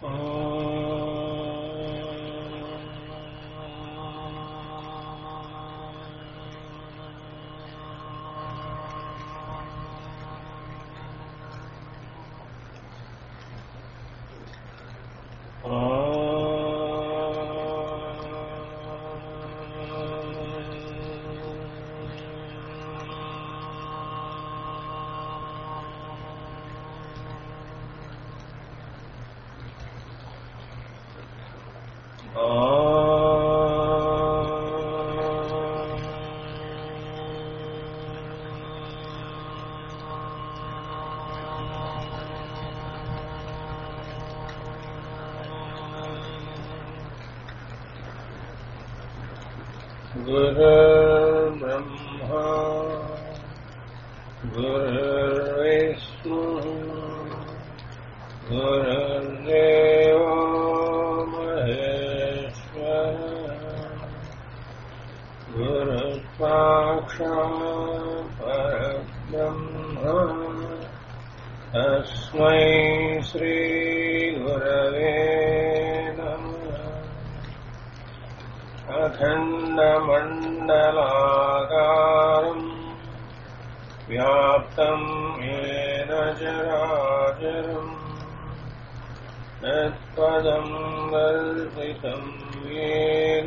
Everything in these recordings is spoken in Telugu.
गुरुर्ब्रह्मा गुरुर्विष्णुः गुरुर्देवो महेश्वरः गुरुसाक्षात् परब्रह्म तस्मै श्रीगुरवे नमः अखण्डमण्डलाकारम् व्याप्तम् येन चराचरम् तत्पदम् वर्तितम् येन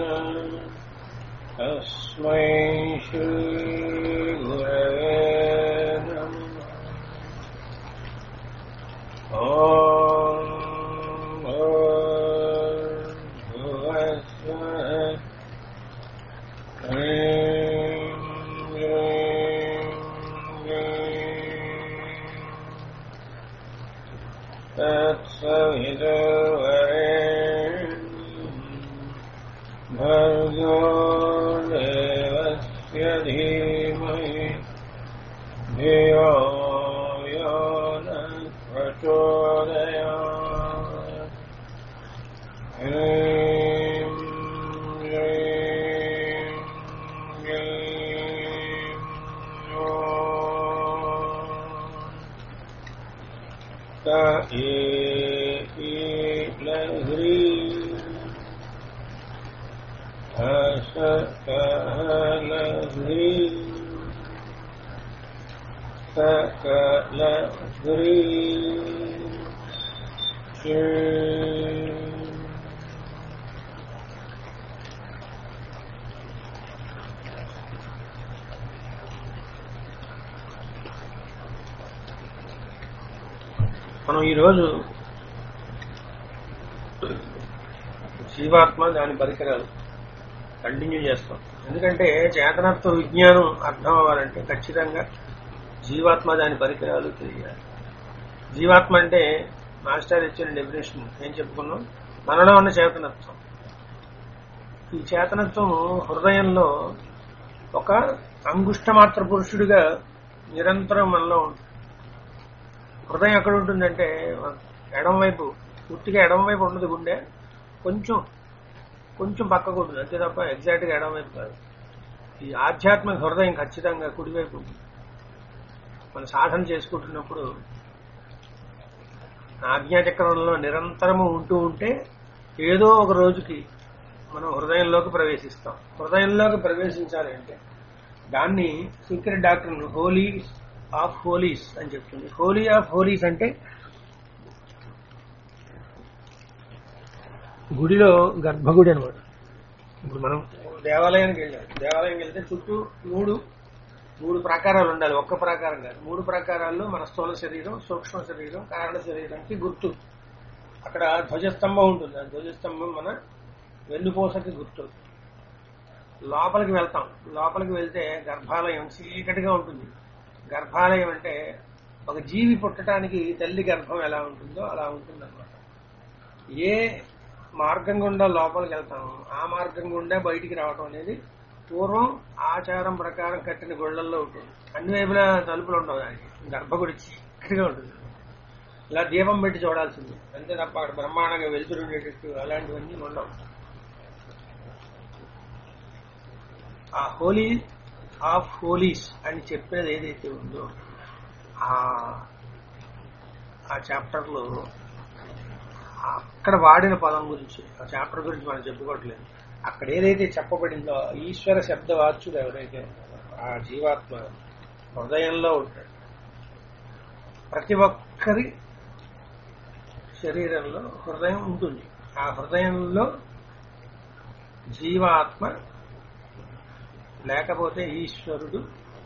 तस्मै श्रीगुरवे नमः ॐ भूर्भुवस्वः ह्रीं ह्रीं ह्रीं तत्सवितुर्वरेण्यं भर्गो देवस्य धीमहि धियो यो न प्रचोदयात् ह्रीं ह्रीं ह्रीं ॐ क ईलह्री हस कहलह्री सकलह्री మనం ఈరోజు జీవాత్మ దాని పరికరాలు కంటిన్యూ చేస్తాం ఎందుకంటే చేతనత్వ విజ్ఞానం అర్థం అవ్వాలంటే ఖచ్చితంగా జీవాత్మ దాని పరికరాలు తెలియాలి జీవాత్మ అంటే మాస్టర్ ఇచ్చిన డెఫినేషన్ ఏం చెప్పుకున్నాం మనలో ఉన్న చేతనత్వం ఈ చేతనత్వం హృదయంలో ఒక అంగుష్ట మాత్ర పురుషుడిగా నిరంతరం మనలో ఉంటుంది హృదయం ఎక్కడ ఉంటుందంటే ఎడం వైపు పూర్తిగా ఎడం వైపు ఉండదు గుండె కొంచెం కొంచెం పక్కకు ఉంటుంది అంతే తప్ప ఎగ్జాక్ట్ గా ఎడం వైపు కాదు ఈ ఆధ్యాత్మిక హృదయం ఖచ్చితంగా కుడివైపు ఉంటుంది మనం సాధన చేసుకుంటున్నప్పుడు ఆజ్ఞాచక్రంలో నిరంతరము ఉంటూ ఉంటే ఏదో ఒక రోజుకి మనం హృదయంలోకి ప్రవేశిస్తాం హృదయంలోకి ప్రవేశించాలి అంటే దాన్ని secret doctrine holy of holies అని చెప్తుంది హోలీ ఆఫ్ హోలీస్ అంటే గుడిలో గర్భగుడి అనమాట ఇప్పుడు మనం దేవాలయానికి వెళ్ళాం దేవాలయానికి వెళ్తే చుట్టూ మూడు మూడు ప్రాకారాలు ఉండాలి ఒక్క ప్రాకారం కాదు మూడు ప్రాకారాల్లో మన స్థూల శరీరం సూక్ష్మ శరీరం కారణ శరీరానికి గుర్తు అక్కడ ధ్వజస్తంభం ఉంటుంది ఆ ధ్వజస్తంభం మన వెన్నుపూసకి గుర్తు లోపలికి వెళ్తాం లోపలికి వెళ్తే గర్భాలయం చీకటిగా ఉంటుంది గర్భాలయం అంటే ఒక జీవి పుట్టడానికి తల్లి గర్భం ఎలా ఉంటుందో అలా ఉంటుంది అనమాట ఏ మార్గం గుండా లోపలికి వెళ్తాము ఆ మార్గం గుండా బయటికి రావడం అనేది పూర్వం ఆచారం ప్రకారం కట్టిన గుళ్ళల్లో ఉంటుంది అన్ని వైపులా తలుపులు ఉండవు దానికి గర్భగుడి చీకటిగా ఉంటుంది ఇలా దీపం పెట్టి చూడాల్సింది అంతే తప్ప అక్కడ బ్రహ్మాండంగా వెలుతురు ఉండేటట్టు అలాంటివన్నీ ఉండవు ఆ హోలీ ఆఫ్ హోలీస్ అని చెప్పేది ఏదైతే ఉందో ఆ ఆ చాప్టర్లో అక్కడ వాడిన పదం గురించి ఆ చాప్టర్ గురించి మనం చెప్పుకోవట్లేదు అక్కడ ఏదైతే చెప్పబడిందో ఈశ్వర శబ్దవాచ్యుడు ఎవరైతే ఉన్నారో ఆ జీవాత్మ హృదయంలో ఉంటాడు ప్రతి ఒక్కరి శరీరంలో హృదయం ఉంటుంది ఆ హృదయంలో జీవాత్మ లేకపోతే ఈశ్వరుడు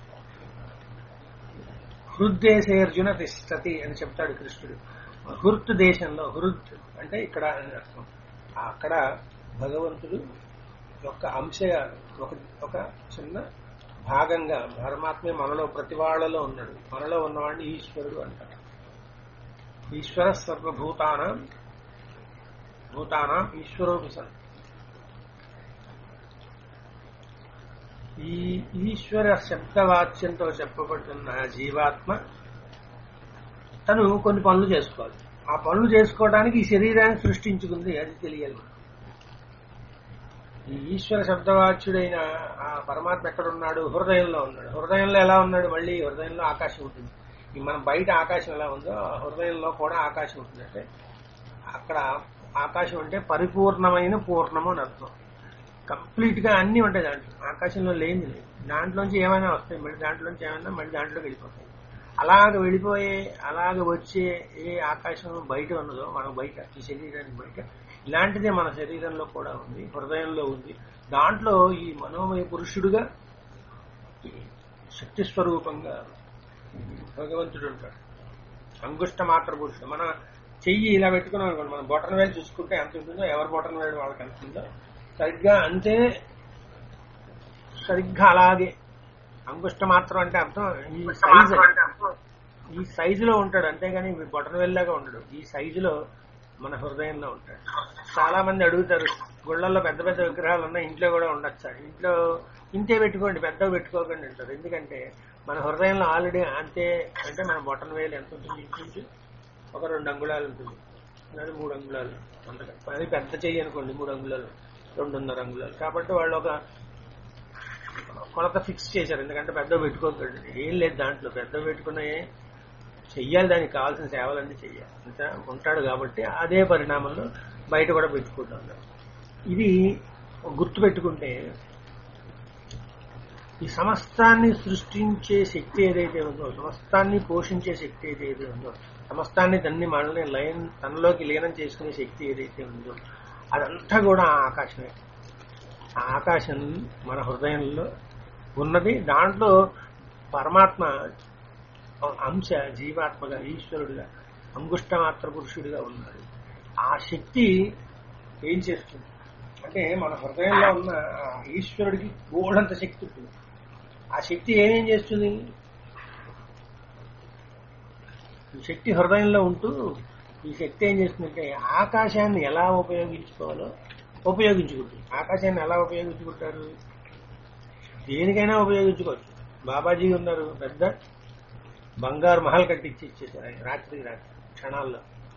హృద్దేశేర్జున తిష్టతి అని చెప్తాడు కృష్ణుడు హృత్ దేశంలో హృత్ అంటే ఇక్కడ అని అర్థం అక్కడ భగవంతుడు యొక్క అంశ ఒక ఒక చిన్న భాగంగా పరమాత్మే మనలో ప్రతి వాళ్ళలో ఉన్నాడు మనలో ఉన్నవాడిని ఈశ్వరుడు అంటారు ఈశ్వర సర్వభూతానం భూతానం ఈశ్వరోపి సన్ ఈ ఈశ్వర శబ్దవాచ్యంతో చెప్పబడుతున్న జీవాత్మ తను కొన్ని పనులు చేసుకోవాలి ఆ పనులు చేసుకోవడానికి ఈ శరీరాన్ని సృష్టించుకుంది అది తెలియాలి మనకు. ఈ ఈశ్వర శబ్దవాచ్యుడైన ఆ పరమాత్మ ఎక్కడ ఉన్నాడు హృదయంలో ఉన్నాడు హృదయంలో ఎలా ఉన్నాడు మళ్ళీ హృదయంలో ఆకాశం ఉంటుంది ఈ మన బయట ఆకాశం ఎలా ఉందో ఆ హృదయంలో కూడా ఆకాశం ఉంటుంది అంటే అక్కడ ఆకాశం అంటే పరిపూర్ణమైన పూర్ణము అని అర్థం కంప్లీట్ గా అన్ని ఉంటాయి దాంట్లో ఆకాశంలో లేని లేదు దాంట్లోంచి ఏమైనా వస్తాయి మళ్ళీ దాంట్లోంచి ఏమైనా మళ్ళీ దాంట్లోకి వెళ్ళిపోతాయి అలాగ వెళ్ళిపోయే అలాగ వచ్చే ఏ ఆకాశం బయట ఉన్నదో మన బయట ఈ శరీరానికి బయట ఇలాంటిదే మన శరీరంలో కూడా ఉంది హృదయంలో ఉంది దాంట్లో ఈ మనోమయ పురుషుడుగా ఈ శక్తి స్వరూపంగా భగవంతుడు ఉంటాడు అంగుష్ట మాత్ర పురుషుడు మన చెయ్యి ఇలా పెట్టుకున్నాం అనుకోండి మన బొటన వేలు చూసుకుంటే ఎంత ఉంటుందో ఎవరి బొటన వేలు వాళ్ళకి ఎంత ఉందో సరిగ్గా అంతే సరిగ్గా అలాగే అంగుష్ట మాత్రం అంటే అర్థం ఈ సైజు ఈ సైజులో ఉంటాడు అంతేగాని బొటన వెళ్ళలాగా ఉండడు ఈ సైజులో మన హృదయంలో ఉంటాడు చాలా మంది అడుగుతారు గుళ్ళల్లో పెద్ద పెద్ద విగ్రహాలు ఉన్నాయి ఇంట్లో కూడా ఉండొచ్చా ఇంట్లో ఇంతే పెట్టుకోండి పెద్దవి పెట్టుకోకండి అంటారు ఎందుకంటే మన హృదయంలో ఆల్రెడీ అంతే అంటే మన బొటన వేలు ఎంత ఉంటుంది ఇంచుమించు ఒక రెండు అంగుళాలు ఉంటుంది అది మూడు అంగుళాలు అంతగా అది పెద్ద చెయ్యి అనుకోండి మూడు అంగుళాలు రెండున్నర అంగుళాలు కాబట్టి వాళ్ళు ఒక కొలత ఫిక్స్ చేశారు ఎందుకంటే పెద్ద పెట్టుకోకండి ఏం లేదు దాంట్లో పెద్ద పెట్టుకునే చెయ్యాలి దానికి కావాల్సిన సేవలన్నీ చెయ్యాలి అంతా ఉంటాడు కాబట్టి అదే పరిణామంలో బయట కూడా పెట్టుకుంటాం ఇది గుర్తు పెట్టుకుంటే ఈ సమస్తాన్ని సృష్టించే శక్తి ఏదైతే ఉందో సమస్తాన్ని పోషించే శక్తి ఏదైతే ఉందో సమస్తాన్ని దాన్ని మనల్ని లయం తనలోకి లీనం చేసుకునే శక్తి ఏదైతే ఉందో అదంతా కూడా ఆ ఆకాశమే ఆ ఆకాశం మన హృదయంలో ఉన్నది దాంట్లో పరమాత్మ అంశ జీవాత్మగా ఈశ్వరుడిగా అంగుష్ట మాత్ర పురుషుడిగా ఉన్నాడు ఆ శక్తి ఏం చేస్తుంది అంటే మన హృదయంలో ఉన్న ఆ ఈశ్వరుడికి గోడంత శక్తి ఉంటుంది ఆ శక్తి ఏమేం చేస్తుంది ఈ శక్తి హృదయంలో ఉంటూ ఈ శక్తి ఏం చేస్తుందంటే ఆకాశాన్ని ఎలా ఉపయోగించుకోవాలో ఉపయోగించుకుంటుంది ఆకాశాన్ని ఎలా ఉపయోగించుకుంటారు దేనికైనా ఉపయోగించుకోవచ్చు బాబాజీ ఉన్నారు పెద్ద బంగారు మహల్ కట్టించి ఇచ్చేసారు ఆయన రాత్రికి రాత్రి క్షణాల్లో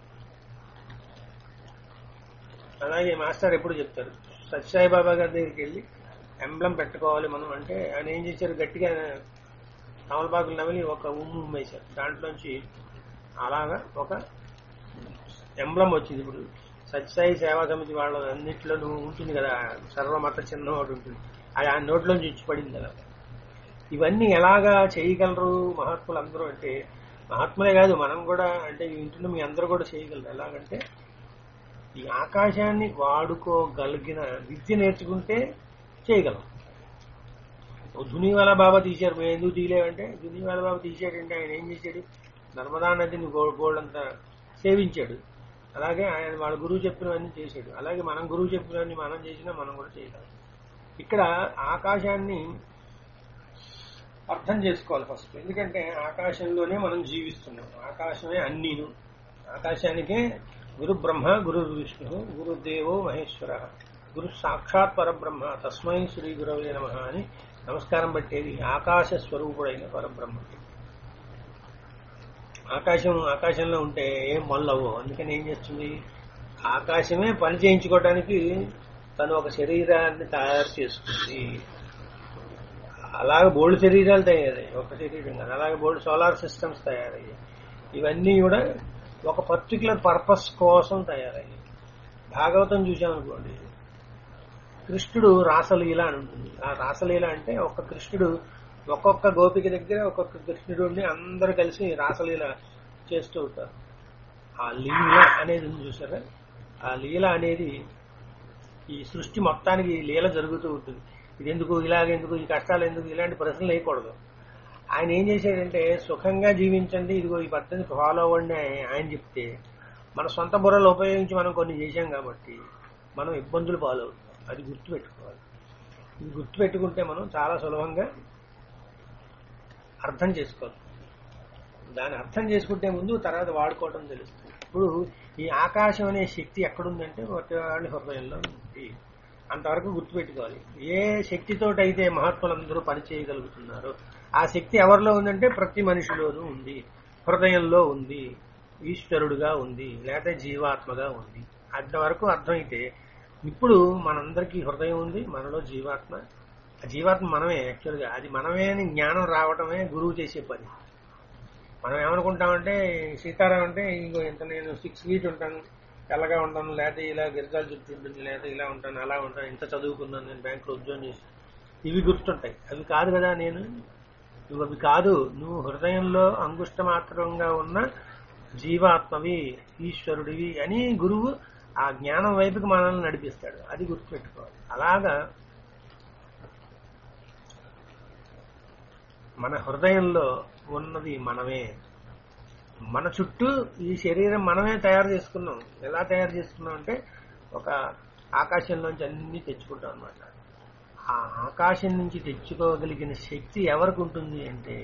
అలాగే మాస్టర్ ఎప్పుడు చెప్తారు సత్యసాయి బాబా గారి దగ్గరికి వెళ్ళి ఎంబ్లం పెట్టుకోవాలి మనం అంటే ఆయన ఏం చేశారు గట్టిగా తమలపాకులు నమిలి ఒక ఉమ్ము ఉమ్మేశారు దాంట్లోంచి అలాగా ఒక ఎంబ్లం వచ్చింది ఇప్పుడు సత్యసాయి సేవా సమితి వాళ్ళ అన్నింటిలోనూ ఉంటుంది కదా సర్వమత చిన్న ఒకటి ఉంటుంది అది ఆ నోట్లోంచి ఇచ్చి పడింది కదా ఇవన్నీ ఎలాగా చేయగలరు మహాత్ములు అందరూ అంటే మహాత్ములే కాదు మనం కూడా అంటే ఇంట్లో మీ అందరూ కూడా చేయగలరు ఎలాగంటే ఈ ఆకాశాన్ని వాడుకోగలిగిన విద్య నేర్చుకుంటే చేయగలం ధునివాల బాబా తీశారు మేము ఎందుకు తీయలేమంటే ధునివాల బాబా తీశాడంటే ఆయన ఏం చేశాడు నర్మదా నదిని గోల్డంతా సేవించాడు అలాగే ఆయన వాళ్ళ గురువు చెప్పినవన్నీ చేశాడు అలాగే మనం గురువు చెప్పినవన్నీ మనం చేసినా మనం కూడా చేయగలం ఇక్కడ ఆకాశాన్ని అర్థం చేసుకోవాలి ఫస్ట్ ఎందుకంటే ఆకాశంలోనే మనం జీవిస్తున్నాం ఆకాశమే అన్నీను ఆకాశానికే గురు బ్రహ్మ గురు విష్ణు గురుదేవో మహేశ్వర గురు సాక్షాత్ పరబ్రహ్మ తస్మై శ్రీ గురవే నమ అని నమస్కారం పట్టేది ఆకాశ స్వరూపుడైన పరబ్రహ్మ ఆకాశం ఆకాశంలో ఉంటే ఏం పనులవు అందుకని ఏం చేస్తుంది ఆకాశమే పని చేయించుకోవడానికి తను ఒక శరీరాన్ని తయారు చేసుకుంది అలాగే బోల్డ్ శరీరాలు తయారయ్యాయి ఒక శరీరం కాదు అలాగే బోల్డ్ సోలార్ సిస్టమ్స్ తయారయ్యాయి ఇవన్నీ కూడా ఒక పర్టికులర్ పర్పస్ కోసం తయారయ్యాయి భాగవతం చూసామనుకోండి కృష్ణుడు రాసలీల అని ఉంటుంది ఆ రాసలీల అంటే ఒక్క కృష్ణుడు ఒక్కొక్క గోపిక దగ్గర ఒక్కొక్క కృష్ణుడిని అందరూ కలిసి రాసలీల చేస్తూ ఉంటారు ఆ లీల అనేది ఉంది చూసారా ఆ లీల అనేది ఈ సృష్టి మొత్తానికి లీల జరుగుతూ ఉంటుంది ఇది ఎందుకు ఇలాగెందుకు ఈ కష్టాలు ఎందుకు ఇలాంటి ప్రశ్నలు వేయకూడదు ఆయన ఏం చేశాడంటే సుఖంగా జీవించండి ఇదిగో ఈ పద్ధతిని ఫాలో అవ్వండి అని ఆయన చెప్తే మన సొంత బుర్రలు ఉపయోగించి మనం కొన్ని చేశాం కాబట్టి మనం ఇబ్బందులు పాలవుతాం అది గుర్తుపెట్టుకోవాలి ఇది గుర్తుపెట్టుకుంటే మనం చాలా సులభంగా అర్థం చేసుకోవాలి దాన్ని అర్థం చేసుకుంటే ముందు తర్వాత వాడుకోవడం తెలుస్తుంది ఇప్పుడు ఈ ఆకాశం అనే శక్తి ఎక్కడుందంటే ఒకటి వాళ్ళ హృదయంలో ఉంది అంతవరకు గుర్తుపెట్టుకోవాలి ఏ శక్తితోటైతే మహాత్ములందరూ పనిచేయగలుగుతున్నారో ఆ శక్తి ఎవరిలో ఉందంటే ప్రతి మనిషిలోనూ ఉంది హృదయంలో ఉంది ఈశ్వరుడుగా ఉంది లేదా జీవాత్మగా ఉంది అంతవరకు అర్థమైతే ఇప్పుడు మనందరికీ హృదయం ఉంది మనలో జీవాత్మ ఆ జీవాత్మ మనమే యాక్చువల్గా అది మనమే అని జ్ఞానం రావటమే గురువు చేసే పని మనం ఏమనుకుంటామంటే సీతారాం అంటే ఇంకో ఇంత నేను సిక్స్ ఫీట్ ఉంటాను తెల్లగా ఉంటాను లేకపోతే ఇలా గిరిజాలు చుట్టూ ఉంటుంది లేకపోతే ఇలా ఉంటాను అలా ఉంటాను ఇంత చదువుకున్నాను నేను బ్యాంకులో ఉద్యోగం చేసి ఇవి గుర్తుంటాయి అవి కాదు కదా నేను నువ్వు అవి కాదు నువ్వు హృదయంలో అంగుష్ట మాత్రంగా ఉన్న జీవాత్మవి ఈశ్వరుడివి అని గురువు ఆ జ్ఞానం వైపుకి మనల్ని నడిపిస్తాడు అది గుర్తుపెట్టుకోవాలి అలాగా మన హృదయంలో ఉన్నది మనమే మన చుట్టూ ఈ శరీరం మనమే తయారు చేసుకున్నాం ఎలా తయారు చేసుకున్నాం అంటే ఒక ఆకాశంలోంచి అన్ని తెచ్చుకుంటాం అనమాట ఆ ఆకాశం నుంచి తెచ్చుకోగలిగిన శక్తి ఎవరికి ఉంటుంది అంటే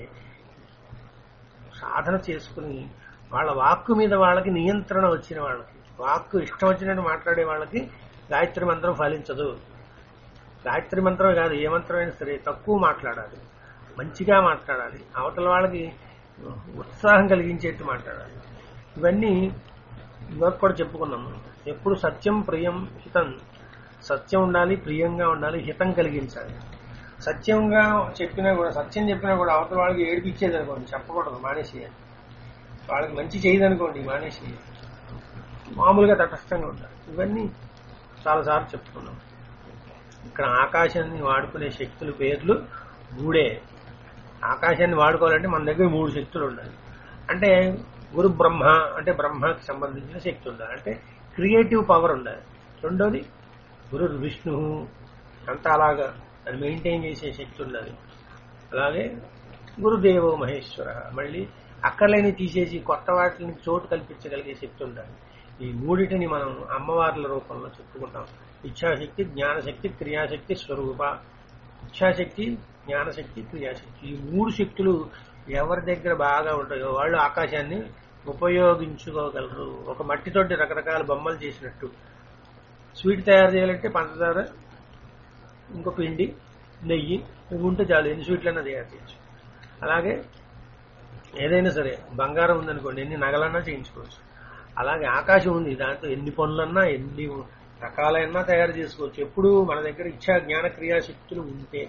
సాధన చేసుకుని వాళ్ళ వాక్కు మీద వాళ్ళకి నియంత్రణ వచ్చిన వాళ్ళకి వాక్కు ఇష్టం వచ్చినట్టు మాట్లాడే వాళ్ళకి గాయత్రి మంత్రం ఫలించదు గాయత్రి మంత్రం కాదు ఏ మంత్రమైనా సరే తక్కువ మాట్లాడాలి మంచిగా మాట్లాడాలి అవతల వాళ్ళకి ఉత్సాహం కలిగించేట్టు మాట్లాడాలి ఇవన్నీ ఇవాళ కూడా చెప్పుకున్నాం మనం. ఎప్పుడు సత్యం ప్రియం హితం సత్యం ఉండాలి ప్రియంగా ఉండాలి హితం కలిగించాలి సత్యంగా చెప్పినా కూడా సత్యం చెప్పినా కూడా అవతల వాళ్ళకి ఏడిపించేది అనుకోండి చెప్పకూడదు మానేసి వాళ్ళకి మంచి చేయదు అనుకోండి మానేసి మామూలుగా తటస్థంగా ఉండాలి ఇవన్నీ చాలాసార్లు చెప్పుకున్నాం ఇక్కడ ఆకాశాన్ని వాడుకునే శక్తుల పేర్లు మూడే ఆకాశాన్ని వాడుకోవాలంటే మన దగ్గర మూడు శక్తులు ఉండాలి అంటే గురు బ్రహ్మ అంటే బ్రహ్మకి సంబంధించిన శక్తి ఉండాలి అంటే క్రియేటివ్ పవర్ ఉండాలి రెండోది గురు విష్ణు అంతా అలాగా అది మెయింటైన్ చేసే శక్తి ఉండాలి అలాగే గురుదేవో మహేశ్వర మళ్ళీ అక్కర్లేని తీసేసి కొత్త వాటిని చోటు కల్పించగలిగే శక్తి ఉండాలి ఈ మూడిటిని మనం అమ్మవార్ల రూపంలో చెప్పుకుంటాం ఇచ్ఛాశక్తి జ్ఞానశక్తి క్రియాశక్తి స్వరూప ఇచ్ఛాశక్తి జ్ఞానశక్తి క్రియాశక్తి ఈ మూడు శక్తులు ఎవరి దగ్గర బాగా ఉంటాయో వాళ్ళు ఆకాశాన్ని ఉపయోగించుకోగలరు ఒక మట్టితోటి రకరకాల బొమ్మలు చేసినట్టు స్వీట్ తయారు చేయాలంటే పంచదార ఇంకో పిండి నెయ్యి ఇవి ఉంటే చాలు ఎన్ని స్వీట్లైనా తయారు చేయొచ్చు అలాగే ఏదైనా సరే బంగారం ఉందనుకోండి ఎన్ని నగలన్నా చేయించుకోవచ్చు అలాగే ఆకాశం ఉంది దాంతో ఎన్ని పనులన్నా ఎన్ని రకాలైనా తయారు చేసుకోవచ్చు ఎప్పుడు మన దగ్గర ఇచ్చా జ్ఞాన క్రియాశక్తులు ఉంటే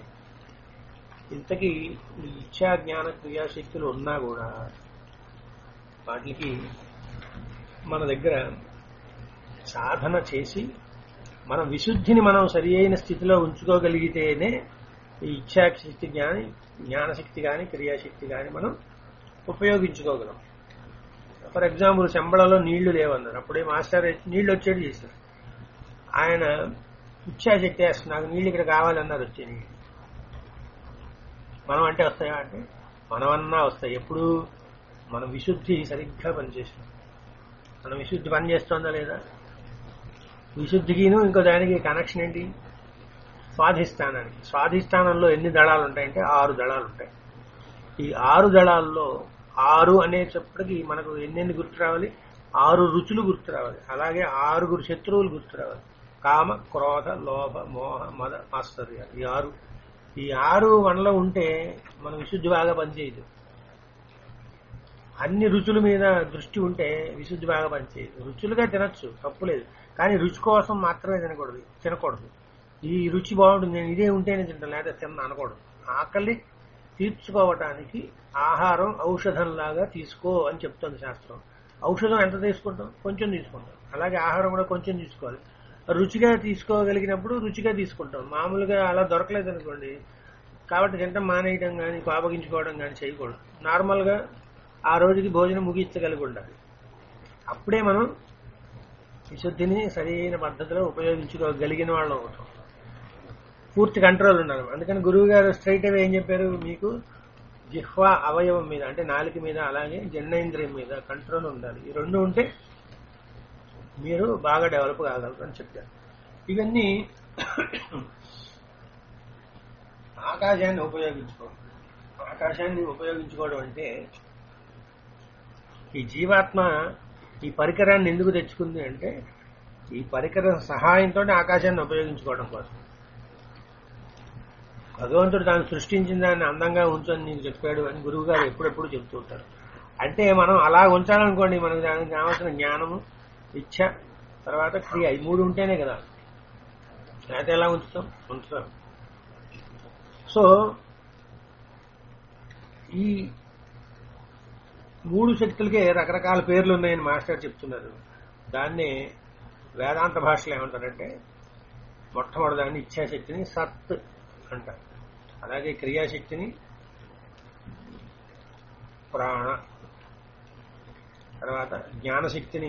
ఇంతకీ ఈ ఇచ్చా జ్ఞాన క్రియాశక్తులు ఉన్నా కూడా వాటికి మన దగ్గర సాధన చేసి మన విశుద్ధిని మనం సరి అయిన స్థితిలో ఉంచుకోగలిగితేనే ఈ ఇచ్ఛాశక్తి జ్ఞాని జ్ఞానశక్తి కానీ క్రియాశక్తి కానీ మనం ఉపయోగించుకోగలం ఫర్ ఎగ్జాంపుల్ శంబళలో నీళ్లు లేవన్నారు అప్పుడే మాస్టర్ నీళ్లు వచ్చేది చేశారు ఆయన ఇచ్ఛాశక్తి వేస్తారు నాకు నీళ్ళు ఇక్కడ కావాలన్నారు వచ్చే నీళ్ళు మనం అంటే వస్తాయా అంటే మనమన్నా వస్తాయి ఎప్పుడు మన విశుద్ధి సరిగ్గా పనిచేస్తుంది మన విశుద్ధి పనిచేస్తుందా లేదా విశుద్ధికిను ఇంకో దానికి కనెక్షన్ ఏంటి స్వాధిష్టానానికి స్వాధిష్టానంలో ఎన్ని దళాలు ఉంటాయంటే ఆరు దళాలు ఉంటాయి ఈ ఆరు దళాల్లో ఆరు అనేటప్పటికి మనకు ఎన్నెన్ని గుర్తు రావాలి ఆరు రుచులు గుర్తు రావాలి అలాగే ఆరుగురు శత్రువులు గుర్తు రావాలి కామ క్రోధ లోభ మోహ మద ఆశ్చర్య ఈ ఆరు ఈ ఆరు మనలో ఉంటే మన విశుద్ధి బాగా పనిచేయదు అన్ని రుచుల మీద దృష్టి ఉంటే విశుద్ధి బాగా పనిచేయదు రుచులుగా తినచ్చు తప్పులేదు కానీ రుచి కోసం మాత్రమే తినకూడదు తినకూడదు ఈ రుచి బాగుంటుంది నేను ఇదే ఉంటేనే తింటాను లేదా తిన్న అనకూడదు ఆకలి తీర్చుకోవటానికి ఆహారం ఔషధంలాగా తీసుకో అని చెప్తుంది శాస్త్రం ఔషధం ఎంత తీసుకుంటాం కొంచెం తీసుకుంటాం అలాగే ఆహారం కూడా కొంచెం తీసుకోవాలి రుచిగా తీసుకోగలిగినప్పుడు రుచిగా తీసుకుంటాం మామూలుగా అలా దొరకలేదు అనుకోండి కాబట్టి తింటాం మానేయడం కానీ కోపగించుకోవడం కానీ చేయకూడదు నార్మల్గా ఆ రోజుకి భోజనం ముగించగలిగి ఉండాలి అప్పుడే మనం విశుద్ధిని సరైన పద్ధతిలో ఉపయోగించుకోగలిగిన వాళ్ళం అవుతాం పూర్తి కంట్రోల్ ఉండాలి అందుకని గురువు గారు స్ట్రైట్ అవే ఏం చెప్పారు మీకు జిహ్వా అవయవం మీద అంటే నాలుక మీద అలాగే జన్నేంద్రియం మీద కంట్రోల్ ఉండాలి ఈ రెండు ఉంటే మీరు బాగా డెవలప్ కాగలరు అని చెప్పారు ఇవన్నీ ఆకాశాన్ని ఉపయోగించుకోవడం ఆకాశాన్ని ఉపయోగించుకోవడం అంటే ఈ జీవాత్మ ఈ పరికరాన్ని ఎందుకు తెచ్చుకుంది అంటే ఈ పరికరం సహాయంతో ఆకాశాన్ని ఉపయోగించుకోవడం కోసం భగవంతుడు తాను సృష్టించిన దాన్ని అందంగా ఉంచని నీకు చెప్పాడు అని గురువు గారు ఎప్పుడెప్పుడు చెప్తూ ఉంటారు అంటే మనం అలా ఉంచాలనుకోండి మనకు దానికి కావాల్సిన జ్ఞానము ఇచ్ఛ తర్వాత క్రియ ఈ మూడు ఉంటేనే కదా లేకపోతే ఎలా ఉంచుతాం ఉంచుతాం సో ఈ మూడు శక్తులకే రకరకాల పేర్లు ఉన్నాయని మాస్టర్ చెప్తున్నారు దాన్ని వేదాంత భాషలో ఏమంటారంటే మొట్టమొదటి దాన్ని ఇచ్ఛాశక్తిని సత్ అంటారు అలాగే క్రియాశక్తిని ప్రాణ తర్వాత జ్ఞానశక్తిని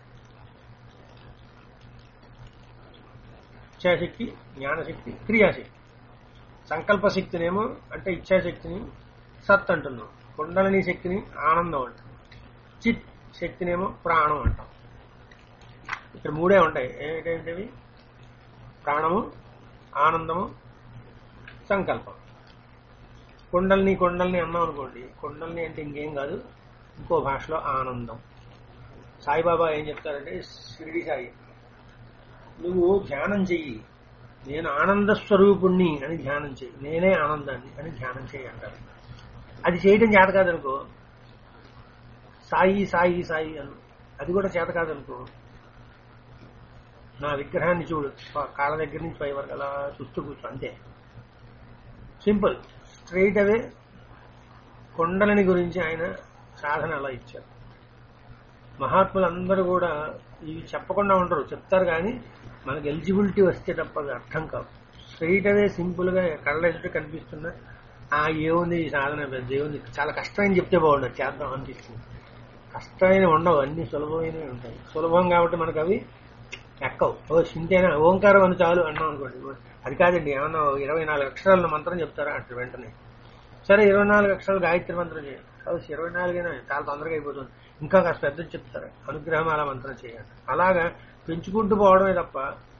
ఇచ్ఛాశక్తి జ్ఞానశక్తి క్రియాశక్తి సంకల్ప శక్తినేమో అంటే ఇచ్ఛాశక్తిని సత్ అంటున్నాం కుండలిని శక్తిని ఆనందం అంటాం చిత్ శక్తినేమో ప్రాణం అంటాం ఇక్కడ మూడే ఉంటాయి ఏంటంటేవి ప్రాణము ఆనందము సంకల్పం కుండల్ని కుండల్ని అన్నాం అనుకోండి కుండల్ని అంటే ఇంకేం కాదు ఇంకో భాషలో ఆనందం సాయిబాబా ఏం చెప్తారంటే షిరిడి సాయి నువ్వు ధ్యానం చెయ్యి నేను ఆనంద స్వరూపుణ్ణి అని ధ్యానం చెయ్యి నేనే ఆనందాన్ని అని ధ్యానం చెయ్యి అంటారు అది చేయడం చేత కాదనుకో సాయి సాయి సాయి అను అది కూడా చేత కాదనుకో నా విగ్రహాన్ని చూడు కాళ్ళ దగ్గర నుంచి పై వరకు అలా చూస్తూ కూర్చో అంతే సింపుల్ స్ట్రైట్ అవే కొండలని గురించి ఆయన సాధన అలా ఇచ్చారు మహాత్ములందరూ కూడా ఇవి చెప్పకుండా ఉండరు చెప్తారు కానీ మనకు ఎలిజిబిలిటీ వస్తే తప్ప అది అర్థం కాదు స్ట్రైట్ అవే సింపుల్ గా కళ్ళ ఎదుట కనిపిస్తున్న ఆ ఏముంది ఈ సాధన పెద్ద ఏముంది చాలా కష్టమైన చెప్తే బాగుండదు చేద్దాం అనిపిస్తుంది కష్టమైన ఉండవు అన్ని సులభమైనవి ఉంటాయి సులభం కాబట్టి మనకు అవి ఎక్కవు ఓ సింతేనా ఓంకారం అని చాలు అన్నాం అనుకోండి అది కాదండి ఏమన్నా ఇరవై నాలుగు అక్షరాల మంత్రం చెప్తారా అంటే వెంటనే సరే ఇరవై నాలుగు అక్షరాలు గాయత్రి మంత్రం చేయండి కాదు ఇరవై నాలుగైనా చాలా తొందరగా అయిపోతుంది ఇంకా కాస్త పెద్దది చెప్తారు అనుగ్రహమాల మంత్రం చేయండి అలాగా పెంచుకుంటూ పోవడమే తప్ప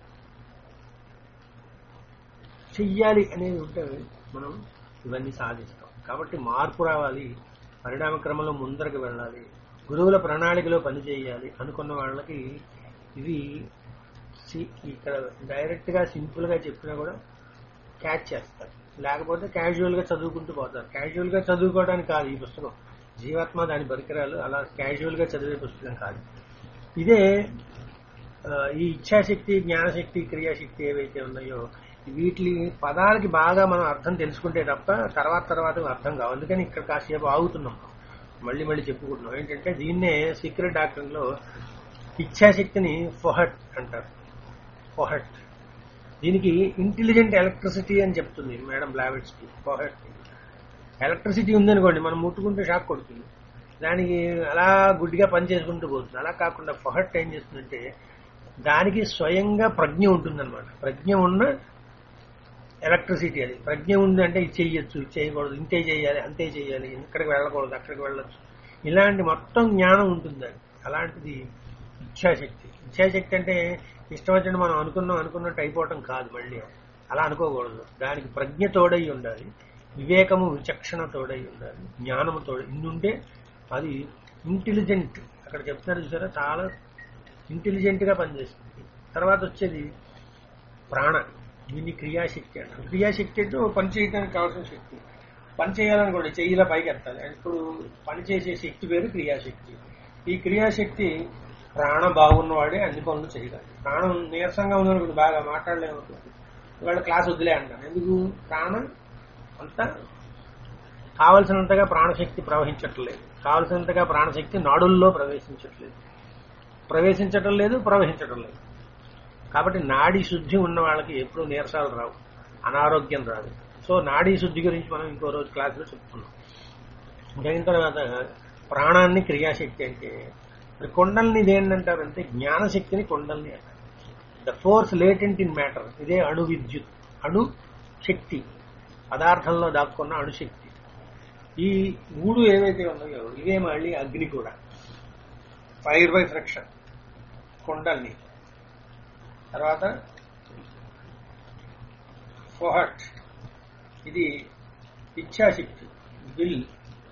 చెయ్యాలి అనేది ఉంటే మనం ఇవన్నీ సాధిస్తాం కాబట్టి మార్పు రావాలి పరిణామ క్రమంలో ముందరకు వెళ్ళాలి గురువుల ప్రణాళికలో పని చేయాలి అనుకున్న వాళ్ళకి ఇవి సి- ఇక్కడ డైరెక్ట్ గా సింపుల్ గా చెప్పినా కూడా క్యాచ్ చేస్తారు లేకపోతే క్యాజువల్ గా చదువుకుంటూ పోతారు క్యాజువల్ గా చదువుకోవడానికి కాదు ఈ పుస్తకం జీవాత్మ దాని పరికరాలు అలా క్యాజువల్ గా చదివే పుస్తకం కాదు ఇదే ఆ, ఈ ఇచ్ఛాశక్తి జ్ఞానశక్తి క్రియాశక్తి ఏవైతే ఉన్నాయో వీటి పదాలకి బాగా మనం అర్థం తెలుసుకుంటే తప్ప తర్వాత తర్వాత అర్థం కావు అందుకని ఇక్కడ కాసేపు ఆగుతున్నాం మళ్ళీ మళ్ళీ చెప్పుకుంటున్నాం ఏంటంటే దీన్నే సీక్రెట్ డాక్టర్ లో ఇచ్ఛాశక్తిని ఫొహట్ అంటారు ఫొహట్ దీనికి ఇంటెలిజెంట్ ఎలక్ట్రిసిటీ అని చెప్తుంది మేడం బ్లావెట్స్కి ఫొహట్ ఎలక్ట్రిసిటీ ఉందనుకోండి మనం ముట్టుకుంటే షాక్ కొడుతుంది దానికి అలా గుడ్డిగా పని చేసుకుంటూ పోతుంది అలా కాకుండా ఫొహట్ ఏం చేస్తుందంటే దానికి స్వయంగా ప్రజ్ఞ ఉంటుందన్నమాట ప్రజ్ఞ ఉన్న ఎలక్ట్రిసిటీ అది ప్రజ్ఞ ఉంది అంటే ఇది చెయ్యొచ్చు ఇది చేయకూడదు ఇంతే చేయాలి అంతే చేయాలి ఇక్కడికి వెళ్ళకూడదు అక్కడికి వెళ్ళొచ్చు ఇలాంటి మొత్తం జ్ఞానం ఉంటుంది దానికి అలాంటిది ఇచ్ఛాశక్తి ఇచ్ఛాశక్తి అంటే ఇష్టం వచ్చినట్టు మనం అనుకున్నాం అనుకున్నట్టు అయిపోవటం కాదు మళ్ళీ అలా అనుకోకూడదు దానికి ప్రజ్ఞ తోడై ఉండాలి వివేకము విచక్షణ తోడై ఉండాలి జ్ఞానము తోడై ఇన్నుంటే అది ఇంటెలిజెంట్ అక్కడ చెప్తున్నారు చూసారా చాలా ఇంటెలిజెంట్ గా పనిచేస్తుంది తర్వాత వచ్చేది ప్రాణ దీన్ని క్రియాశక్తి అంటారు క్రియాశక్తి అంటే ఓ పని చేయడానికి కావాల్సిన శక్తి పని చేయాలనుకోండి చెయ్యిలా పైకి ఎత్తాలి ఇప్పుడు పని చేసే శక్తి పేరు క్రియాశక్తి ఈ క్రియాశక్తి ప్రాణ బాగున్నవాడే అన్ని పనులు చేయగలరు ప్రాణం నీరసంగా ఉందనుకోండి బాగా మాట్లాడలేము ఇవాళ క్లాస్ వదిలే అంటాను ఎందుకు ప్రాణం అంతా కావలసినంతగా ప్రాణశక్తి ప్రవహించట్లేదు కావలసినంతగా ప్రాణశక్తి నాడుల్లో ప్రవేశించట్లేదు ప్రవేశించటం లేదు ప్రవహించటం లేదు కాబట్టి నాడీ శుద్ధి ఉన్న వాళ్ళకి ఎప్పుడు నీరసాలు రావు అనారోగ్యం రాదు సో నాడీ శుద్ధి గురించి మనం ఇంకో రోజు క్లాసులో చెప్పుకున్నాం దాని తర్వాత ప్రాణాన్ని క్రియాశక్తి అంటే మరి కొండల్ని ఇదేంటంటారంటే జ్ఞానశక్తిని కొండల్ని అంటారు the force latent in matter ఇదే అణు విద్యుత్ అణు శక్తి పదార్థంలో దాక్కున్న అణుశక్తి ఈ మూడు ఏవైతే ఉన్నాయో ఇవే మళ్ళీ అగ్ని కూడా ఫైర్ బై ఫ్రిక్షన్ కొండల్ని తర్వాత ఫోహట్ ఇది ఇచ్ఛాశక్తి విల్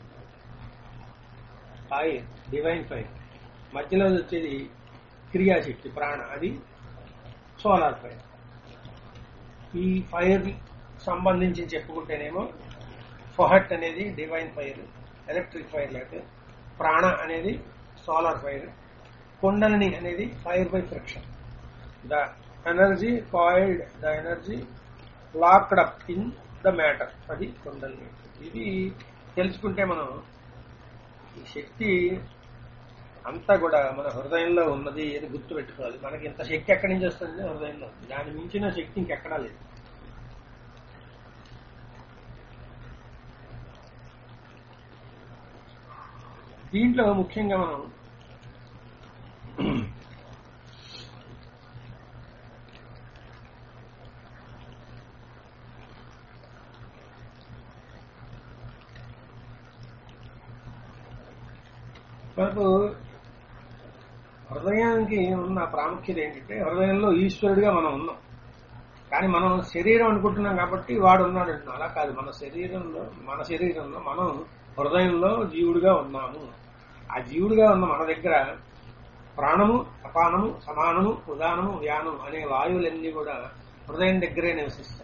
ఫైర్ డివైన్ ఫైర్ మధ్యలో వచ్చేది క్రియాశక్తి ప్రాణ అది సోలార్ ఫైర్ ఈ ఫైర్ సంబంధించి చెప్పుకుంటేనేమో ఫొహట్ అనేది డివైన్ ఫైర్ ఎలక్ట్రిక్ ఫైర్ లేకపోతే ప్రాణ అనేది సోలార్ ఫైర్ కుండలిని అనేది fire by friction the energy coiled the energy locked up in the matter అది కుండలిని ఇది తెలుసుకుంటే మనం ఈ శక్తి అంతా కూడా మన హృదయంలో ఉన్నది ఏది గుర్తు పెట్టుకోవాలి మనకి ఇంత శక్తి ఎక్కడి నుంచి వస్తుంది హృదయంలో దాని మించిన శక్తి ఇంకెక్కడా లేదు దీంట్లో ముఖ్యంగా మనం మనకు హృదయానికి ఉన్న ప్రాముఖ్యత ఏంటంటే హృదయంలో ఈశ్వరుడిగా మనం ఉన్నాం కానీ మనం శరీరం అనుకుంటున్నాం కాబట్టి వాడు ఉన్నాడు అంటున్నాం అలా కాదు మన శరీరంలో మన శరీరంలో మనం హృదయంలో జీవుడిగా ఉన్నాము ఆ జీవుడిగా ఉన్న మన దగ్గర ప్రాణము అపానము సమానము ఉదానము వ్యానం అనే వాయువులన్నీ కూడా హృదయం దగ్గరే నివసిస్తాయి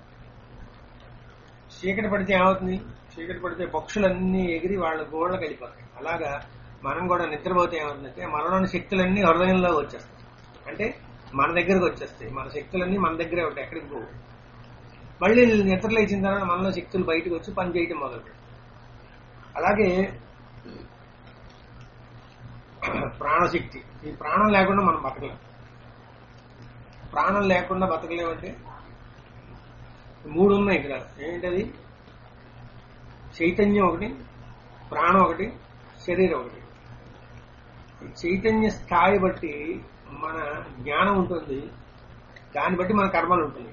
చీకటి పడితే ఏమవుతుంది చీకటి పడితే పక్షులన్నీ ఎగిరి వాళ్ళ గోళ్ళకి వెళ్ళిపోతాయి అలాగా మనం కూడా నిద్రపోతే ఏమవుతుందంటే మనలోని శక్తులన్నీ హృదయంలో వచ్చేస్తాయి అంటే మన దగ్గరకు వచ్చేస్తాయి మన శక్తులన్నీ మన దగ్గరే ఉంటాయి ఎక్కడికి పోవు మళ్ళీ నిద్ర లేచిన తర్వాత మనలో శక్తులు బయటకు వచ్చి పని చేయటం మొదలు అలాగే ప్రాణశక్తి ఈ ప్రాణం లేకుండా మనం బతకలేం ప్రాణం లేకుండా బతకలేమంటే మూడు ఉన్నాయి ఇక్కడ ఏంటది చైతన్యం ఒకటి ప్రాణం ఒకటి శరీరం ఒకటి ఈ చైతన్య స్థాయి బట్టి మన జ్ఞానం ఉంటుంది దాన్ని బట్టి మన కర్మలు ఉంటుంది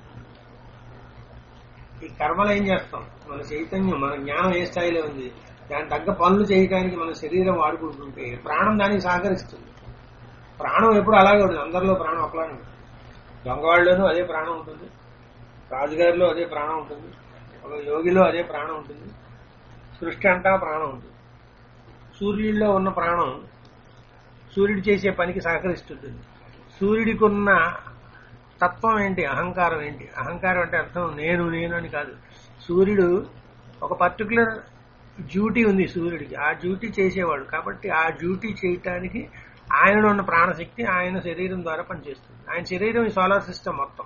ఈ కర్మలు ఏం చేస్తాం మన చైతన్యం మన జ్ఞానం ఏ స్థాయిలో ఉంది దాని తగ్గ పనులు చేయడానికి మన శరీరం వాడుకుంటుంటే ప్రాణం దానికి సహకరిస్తుంది ప్రాణం ఎప్పుడు అలాగే ఉంటుంది అందరిలో ప్రాణం ఒకలానే ఉంటుంది దొంగవాళ్ళలోనూ అదే ప్రాణం ఉంటుంది రాజుగారిలో అదే ప్రాణం ఉంటుంది ఒక యోగిలో అదే ప్రాణం ఉంటుంది సృష్టి అంతా ప్రాణం ఉంటుంది సూర్యుడిలో ఉన్న ప్రాణం సూర్యుడు చేసే పనికి సహకరిస్తుంటుంది సూర్యుడికి ఉన్న తత్వం ఏంటి అహంకారం ఏంటి అహంకారం అంటే అర్థం నేను నేను అని కాదు సూర్యుడు ఒక పర్టికులర్ డ్యూటీ ఉంది సూర్యుడికి ఆ డ్యూటీ చేసేవాడు కాబట్టి ఆ డ్యూటీ చేయటానికి ఆయనలో ఉన్న ప్రాణశక్తి ఆయన శరీరం ద్వారా పనిచేస్తుంది ఆయన శరీరం ఈ సోలార్ సిస్టమ్ మొత్తం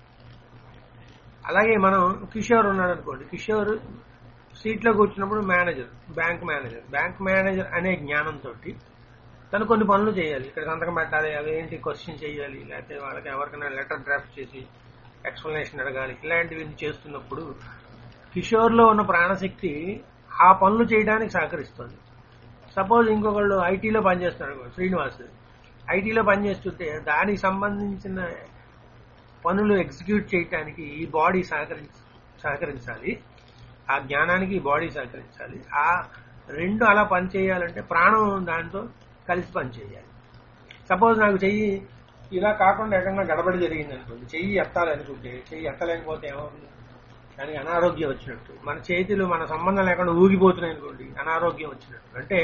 అలాగే మనం కిషోర్ ఉన్నాడు అనుకోండి కిషోర్ సీట్లో కూర్చున్నప్పుడు manager bank manager bank manager అనే జ్ఞానంతో తను కొన్ని పనులు చేయాలి ఇక్కడ సంతకం పెట్టాలి అవి ఏంటి క్వశ్చన్ చేయాలి లేకపోతే వాళ్ళకి ఎవరికైనా లెటర్ డ్రాఫ్ట్ చేసి ఎక్స్ప్లెనేషన్ అడగాలి ఇలాంటివి చేస్తున్నప్పుడు కిషోర్లో ఉన్న ప్రాణశక్తి ఆ పనులు చేయడానికి సహకరిస్తుంది సపోజ్ ఇంకొకళ్ళు ఐటీలో పనిచేస్తున్నాడు శ్రీనివాస్ ఐటీలో పనిచేస్తుంటే దానికి సంబంధించిన పనులు ఎగ్జిక్యూట్ చేయడానికి ఈ బాడీ సహకరించ సహకరించాలి ఆ జ్ఞానానికి ఈ బాడీ సహకరించాలి ఆ రెండు అలా పనిచేయాలంటే ప్రాణం దాంతో కలిసి పనిచేయాలి సపోజ్ నాకు చెయ్యి ఇలా కాకుండా ఎక్కడన్నా గడబడి జరిగింది అనుకోండి చెయ్యి ఎత్తాలి అనుకుంటే చెయ్యి ఎత్తలేకపోతే ఏమవుతుంది దానికి అనారోగ్యం వచ్చినట్టు మన చేతులు మన సంబంధం లేకుండా ఊగిపోతున్నాయి అనుకోండి అనారోగ్యం వచ్చినట్టు అంటే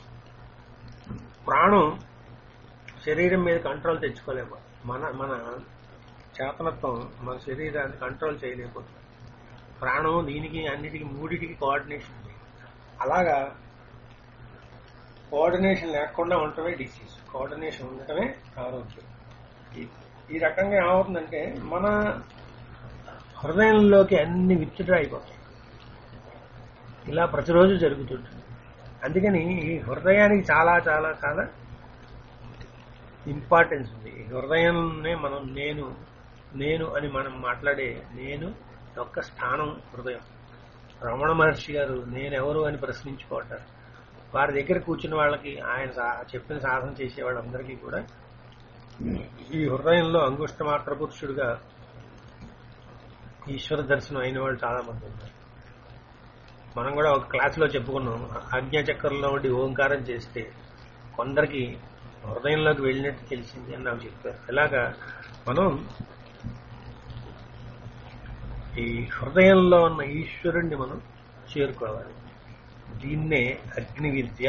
ప్రాణం శరీరం మీద కంట్రోల్ తెచ్చుకోలేము మన మన చేతనత్వం మన శరీరాన్ని కంట్రోల్ చేయలేకపోతుంది ప్రాణం దీనికి అన్నిటికీ మూడిటికి కోఆర్డినేషన్ ఉంది అలాగా కోఆర్డినేషన్ లేకుండా ఉండటమే డిసీజ్ కోఆర్డినేషన్ ఉండటమే ఆరోగ్యం ఈ- ఈ రకంగా ఏమవుతుందంటే మన హృదయంలోకి అన్ని విత్డ్రా అయిపోతాయి ఇలా ప్రతిరోజు జరుగుతుంటుంది అందుకని ఈ హృదయానికి చాలా చాలా చాలా ఇంపార్టెన్స్ ఉంది ఈ హృదయంనే మనం నేను నేను అని మనం మాట్లాడే నేను యొక్క స్థానం హృదయం రమణ మహర్షి గారు నేనెవరు అని ప్రశ్నించుకోవటారు వారి దగ్గర కూర్చున్న వాళ్ళకి ఆయన సా- చెప్పిన సాధన చేసే వాళ్ళందరికీ కూడా ఈ హృదయంలో అంగుష్ట మాత్ర పురుషుడుగా ఈశ్వర దర్శనం అయిన వాళ్ళు చాలా మంది ఉన్నారు మనం కూడా ఒక క్లాసులో చెప్పుకున్నాం ఆజ్ఞాచక్రంలో ఉండి ఓంకారం చేస్తే కొందరికి హృదయంలోకి వెళ్ళినట్టు తెలిసింది అని నాకు చెప్పారు ఇలాగా మనం ఈ హృదయంలో ఉన్న ఈశ్వరుణ్ణి మనం చేరుకోవాలి దీన్నే అగ్ని విద్య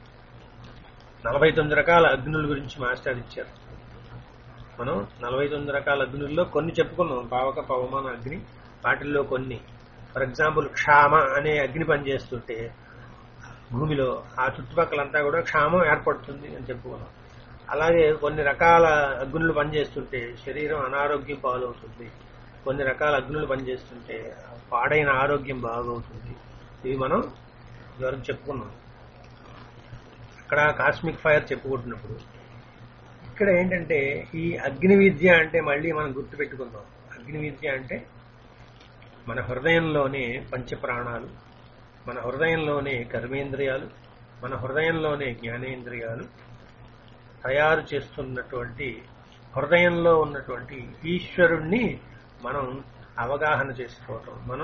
నలభై తొమ్మిది రకాల అగ్నుల గురించి మాస్టర్ ఇచ్చారు మనం నలభై తొమ్మిది రకాల అగ్నుల్లో కొన్ని చెప్పుకున్నాం పావక పవమాన అగ్ని వాటిల్లో కొన్ని ఫర్ ఎగ్జాంపుల్ క్షామ అనే అగ్ని పనిచేస్తుంటే భూమిలో ఆ చుట్టుపక్కలంతా కూడా క్షామం ఏర్పడుతుంది అని చెప్పుకున్నాం అలాగే కొన్ని రకాల అగ్నులు పనిచేస్తుంటే శరీరం అనారోగ్యం పాలవుతుంది కొన్ని రకాల అగ్నులు పనిచేస్తుంటే పాడైన ఆరోగ్యం బాగవుతుంది ఇవి మనం ఇదివరకు చెప్పుకున్నాం అక్కడ కాస్మిక్ ఫైర్ చెప్పుకుంటున్నప్పుడు ఇక్కడ ఏంటంటే ఈ అగ్ని విద్య అంటే మళ్ళీ మనం గుర్తు పెట్టుకుందాం అగ్ని విద్య అంటే మన హృదయంలోనే పంచప్రాణాలు మన హృదయంలోనే కర్మేంద్రియాలు మన హృదయంలోనే జ్ఞానేంద్రియాలు తయారు చేస్తున్నటువంటి హృదయంలో ఉన్నటువంటి ఈశ్వరుణ్ణి మనం అవగాహన చేసుకోవటం మనం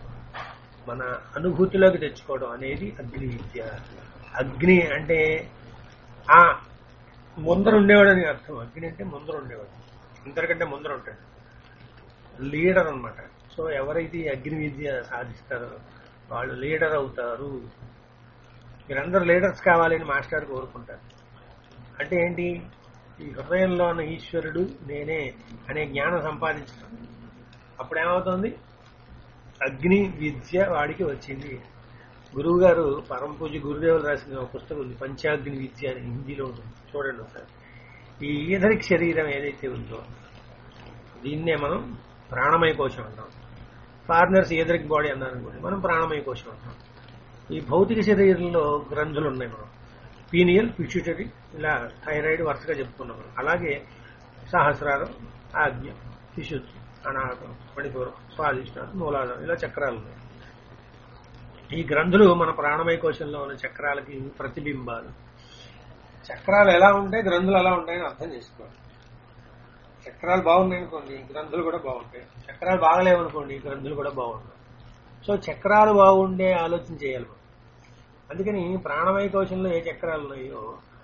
మన అనుభూతిలోకి తెచ్చుకోవడం అనేది అగ్ని విద్య అగ్ని అంటే ఆ ముందర ఉండేవాడు అని అర్థం అగ్ని అంటే ముందర ఉండేవాడు అందరికంటే ముందర ఉంటాడు లీడర్ అన్నమాట సో ఎవరైతే ఈ అగ్ని విద్య సాధిస్తారో వాళ్ళు లీడర్ అవుతారు మీరందరూ లీడర్స్ కావాలని మాస్టర్ కోరుకుంటారు అంటే ఏంటి ఈ హృదయంలో ఉన్న ఈశ్వరుడు నేనే అనే జ్ఞానం సంపాదించడం అప్పుడు ఏమవుతుంది అగ్ని విద్య వాడికి వచ్చింది గురువు గారు పరమ పూజ గురుదేవులు రాసిన ఒక పుస్తకం ఉంది పంచాగ్ని విద్య అని హిందీలో ఉంటుంది చూడండి ఒకసారి ఈ ఈధరిక్ శరీరం ఏదైతే ఉందో దీన్నే మనం ప్రాణమయ కోశం అంటాం ఫారినర్స్ ఈధరిక్ బాడీ అన్నారు అనుకోండి మనం ప్రాణమయ కోశం అంటాం ఈ భౌతిక శరీరంలో గ్రంథులు ఉన్నాయి మనం పీనియల్ పిచ్యూటరీ ఇలా థైరాయిడ్ వరుసగా చెప్పుకున్నాం మనం. అలాగే సహస్రారం ఆజ్ఞ శిశుద్ధి అనాథం మణిపురం స్వాధిష్టానం మూలాధారం ఇలా చక్రాలు ఉన్నాయి ఈ గ్రంథులు మన ప్రాణమయ కోశంలో ఉన్న చక్రాలకి ప్రతిబింబాలు చక్రాలు ఎలా ఉంటాయి గ్రంథులు ఎలా ఉంటాయని అర్థం చేసుకోవాలి చక్రాలు బాగున్నాయి అనుకోండి గ్రంథులు కూడా బాగుంటాయి చక్రాలు బాగలేవనుకోండి గ్రంథులు కూడా బాగుంటాయి సో చక్రాలు బాగుండే ఆలోచన చేయాలి మనం అందుకని ప్రాణమయ కోశంలో ఏ చక్రాలు ఉన్నాయో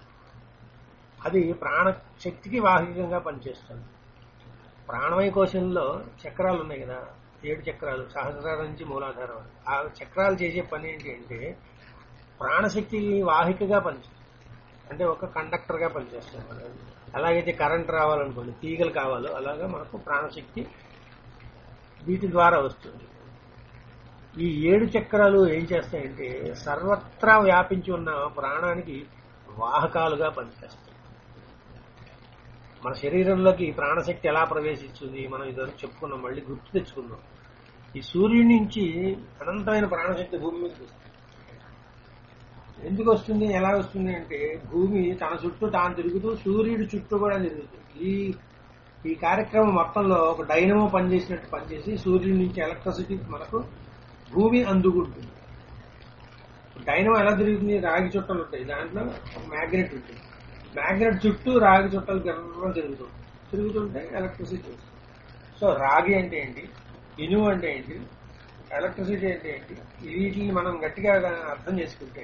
అది ప్రాణశక్తికి వాహికంగా పనిచేస్తుంది ప్రాణమయ కోశంలో చక్రాలు ఉన్నాయి కదా ఏడు చక్రాలు సహస్రారం నుంచి మూలాధారం వరకు. ఆ చక్రాలు చేసే పని ఏంటి అంటే ప్రాణశక్తి వాహికగా పనిచేస్తుంది అంటే ఒక కండక్టర్ గా పనిచేస్తుంది మనకి. ఎలాగైతే కరెంట్ రావాలనుకోండి తీగలు కావాలో అలాగా మనకు ప్రాణశక్తి వీటి ద్వారా వస్తుంది ఈ ఏడు చక్రాలు ఏం చేస్తాయంటే సర్వత్రా వ్యాపించి ఉన్న ప్రాణానికి వాహకాలుగా పనిచేస్తాయి మన శరీరంలోకి ప్రాణశక్తి ఎలా ప్రవేశిస్తుంది మనం ఇదివరకు చెప్పుకున్నాం మళ్ళీ గుర్తు తెచ్చుకుందాం ఈ సూర్యుడి నుంచి అనంతమైన ప్రాణశక్తి భూమి మీదకి వస్తుంది ఎందుకు వస్తుంది ఎలా వస్తుంది అంటే భూమి తన చుట్టూ తాను తిరుగుతూ సూర్యుడి చుట్టూ కూడా తిరుగుతుంది ఈ ఈ కార్యక్రమం మొత్తంలో ఒక డైనమో పనిచేసినట్టు పనిచేసి సూర్యుడి నుంచి ఎలక్ట్రిసిటీ మనకు భూమి అందుకుంటుంది డైనమో ఎలా తిరుగుతుంది రాగి చుట్టలు ఉంటాయి దాంట్లో మ్యాగ్నెట్ ఉంటుంది మ్యాగ్నెట్ చుట్టూ రాగి చుట్టలు గర్వం తిరుగుతుంది తిరుగుతుంటే ఎలక్ట్రిసిటీ వస్తుంది సో రాగి అంటే ఏంటి ఇనుము అంటే ఏంటి ఎలక్ట్రిసిటీ అంటే ఏంటి వీటిని మనం గట్టిగా అర్థం చేసుకుంటే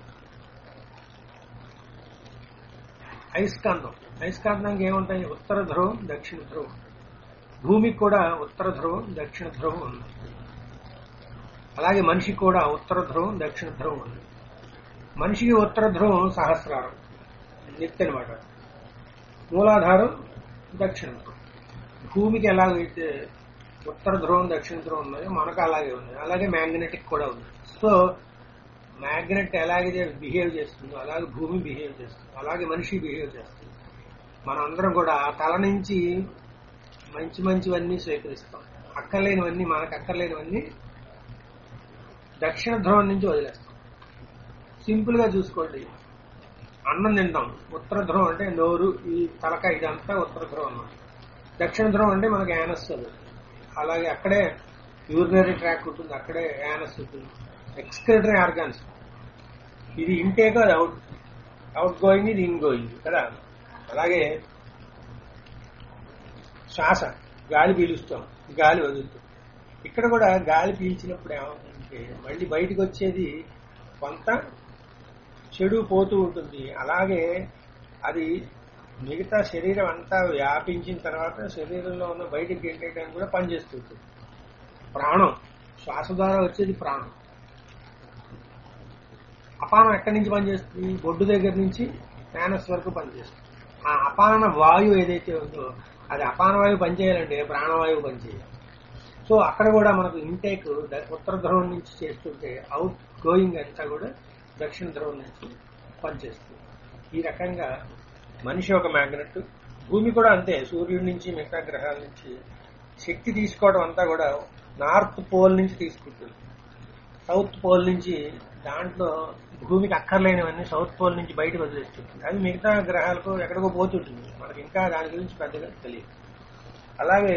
అయస్కాంతం అయస్కాంతానికి ఏముంటాయి ఉత్తర ధ్రువం దక్షిణ ధ్రువం భూమికి కూడా ఉత్తర ధ్రువం దక్షిణ ధ్రువం ఉంది అలాగే మనిషికి కూడా ఉత్తర ధ్రువం దక్షిణ ధ్రువం ఉంది మనిషికి ఉత్తర ధ్రువం సహస్రారం నెత్తి అనమాట మూలాధారం దక్షిణ ధ్రువం భూమికి ఎలాగైతే ఉత్తర ధ్రువం దక్షిణ ధ్రువం ఉన్నాయో మనకు అలాగే ఉన్నాయి అలాగే మ్యాగ్నెటిక్ కూడా ఉంది సో మ్యాగ్నెట్ ఎలాగైతే బిహేవ్ చేస్తుందో అలాగే భూమి బిహేవ్ చేస్తుంది అలాగే మనిషి బిహేవ్ చేస్తుంది మనం అందరం కూడా తల నుంచి మంచి మంచివన్నీ స్వీకరిస్తాం అక్కర్లేనివన్నీ మనకు అక్కర్లేనివన్నీ దక్షిణ ధ్రువం నుంచి వదిలేస్తాం సింపుల్ గా చూసుకోండి అన్నం తింటాం ఉత్తర ధ్రువం అంటే నోరు ఈ తలక ఇదంతా ఉత్తర ధ్రువం అన్నమాట దక్షిణ ధ్రువం అంటే మనకి యానస్ అది అలాగే అక్కడే యూరినరీ ట్రాక్ ఉంటుంది అక్కడే యానస్ ఉంటుంది ఎక్స్క్రిటరీ ఆర్గాన్స్ ఇది ఇంటేక్ అది అవుట్ అవుట్ గోయింగ్ ఇది ఇన్ గోయింగ్ కదా అలాగే శ్వాస గాలి పీలుస్తాం గాలి వదులుతాం ఇక్కడ కూడా గాలి పీల్చినప్పుడు ఏమవుతుందంటే మళ్ళీ బయటకు వచ్చేది కొంత చెడు పోతూ ఉంటుంది అలాగే అది మిగతా శరీరం అంతా వ్యాపించిన తర్వాత శరీరంలో ఉన్న బయటికి గెంటేయడానికి కూడా పనిచేస్తుంది ప్రాణం శ్వాస ద్వారా వచ్చేది ప్రాణం అపానం ఎక్కడి నుంచి పనిచేస్తుంది బొడ్డు దగ్గర నుంచి మేనస్ వరకు పనిచేస్తుంది ఆ అపాన వాయువు ఏదైతే ఉందో అది అపాన వాయువు పనిచేయాలంటే ప్రాణవాయువు పనిచేయాలి సో అక్కడ కూడా మనకు ఇంటేక్ ఉత్తర ధ్రువం నుంచి చేస్తుంటే అవుట్ గోయింగ్ అంతా కూడా దక్షిణ ధ్రువం నుంచి పనిచేస్తుంది ఈ రకంగా మనిషి ఒక మ్యాగ్నెట్ భూమి కూడా అంతే సూర్యుడి నుంచి మిగతా గ్రహాల నుంచి శక్తి తీసుకోవడం అంతా కూడా నార్త్ పోల్ నుంచి తీసుకుంటుంది సౌత్ పోల్ నుంచి దాంట్లో భూమికి అక్కర్లేనివన్నీ సౌత్ పోల్ నుంచి బయటకు వదిలేస్తుంది అవి మిగతా గ్రహాలకు ఎక్కడికో పోతుంటుంది మనకి ఇంకా దాని గురించి పెద్దగా తెలియదు అలాగే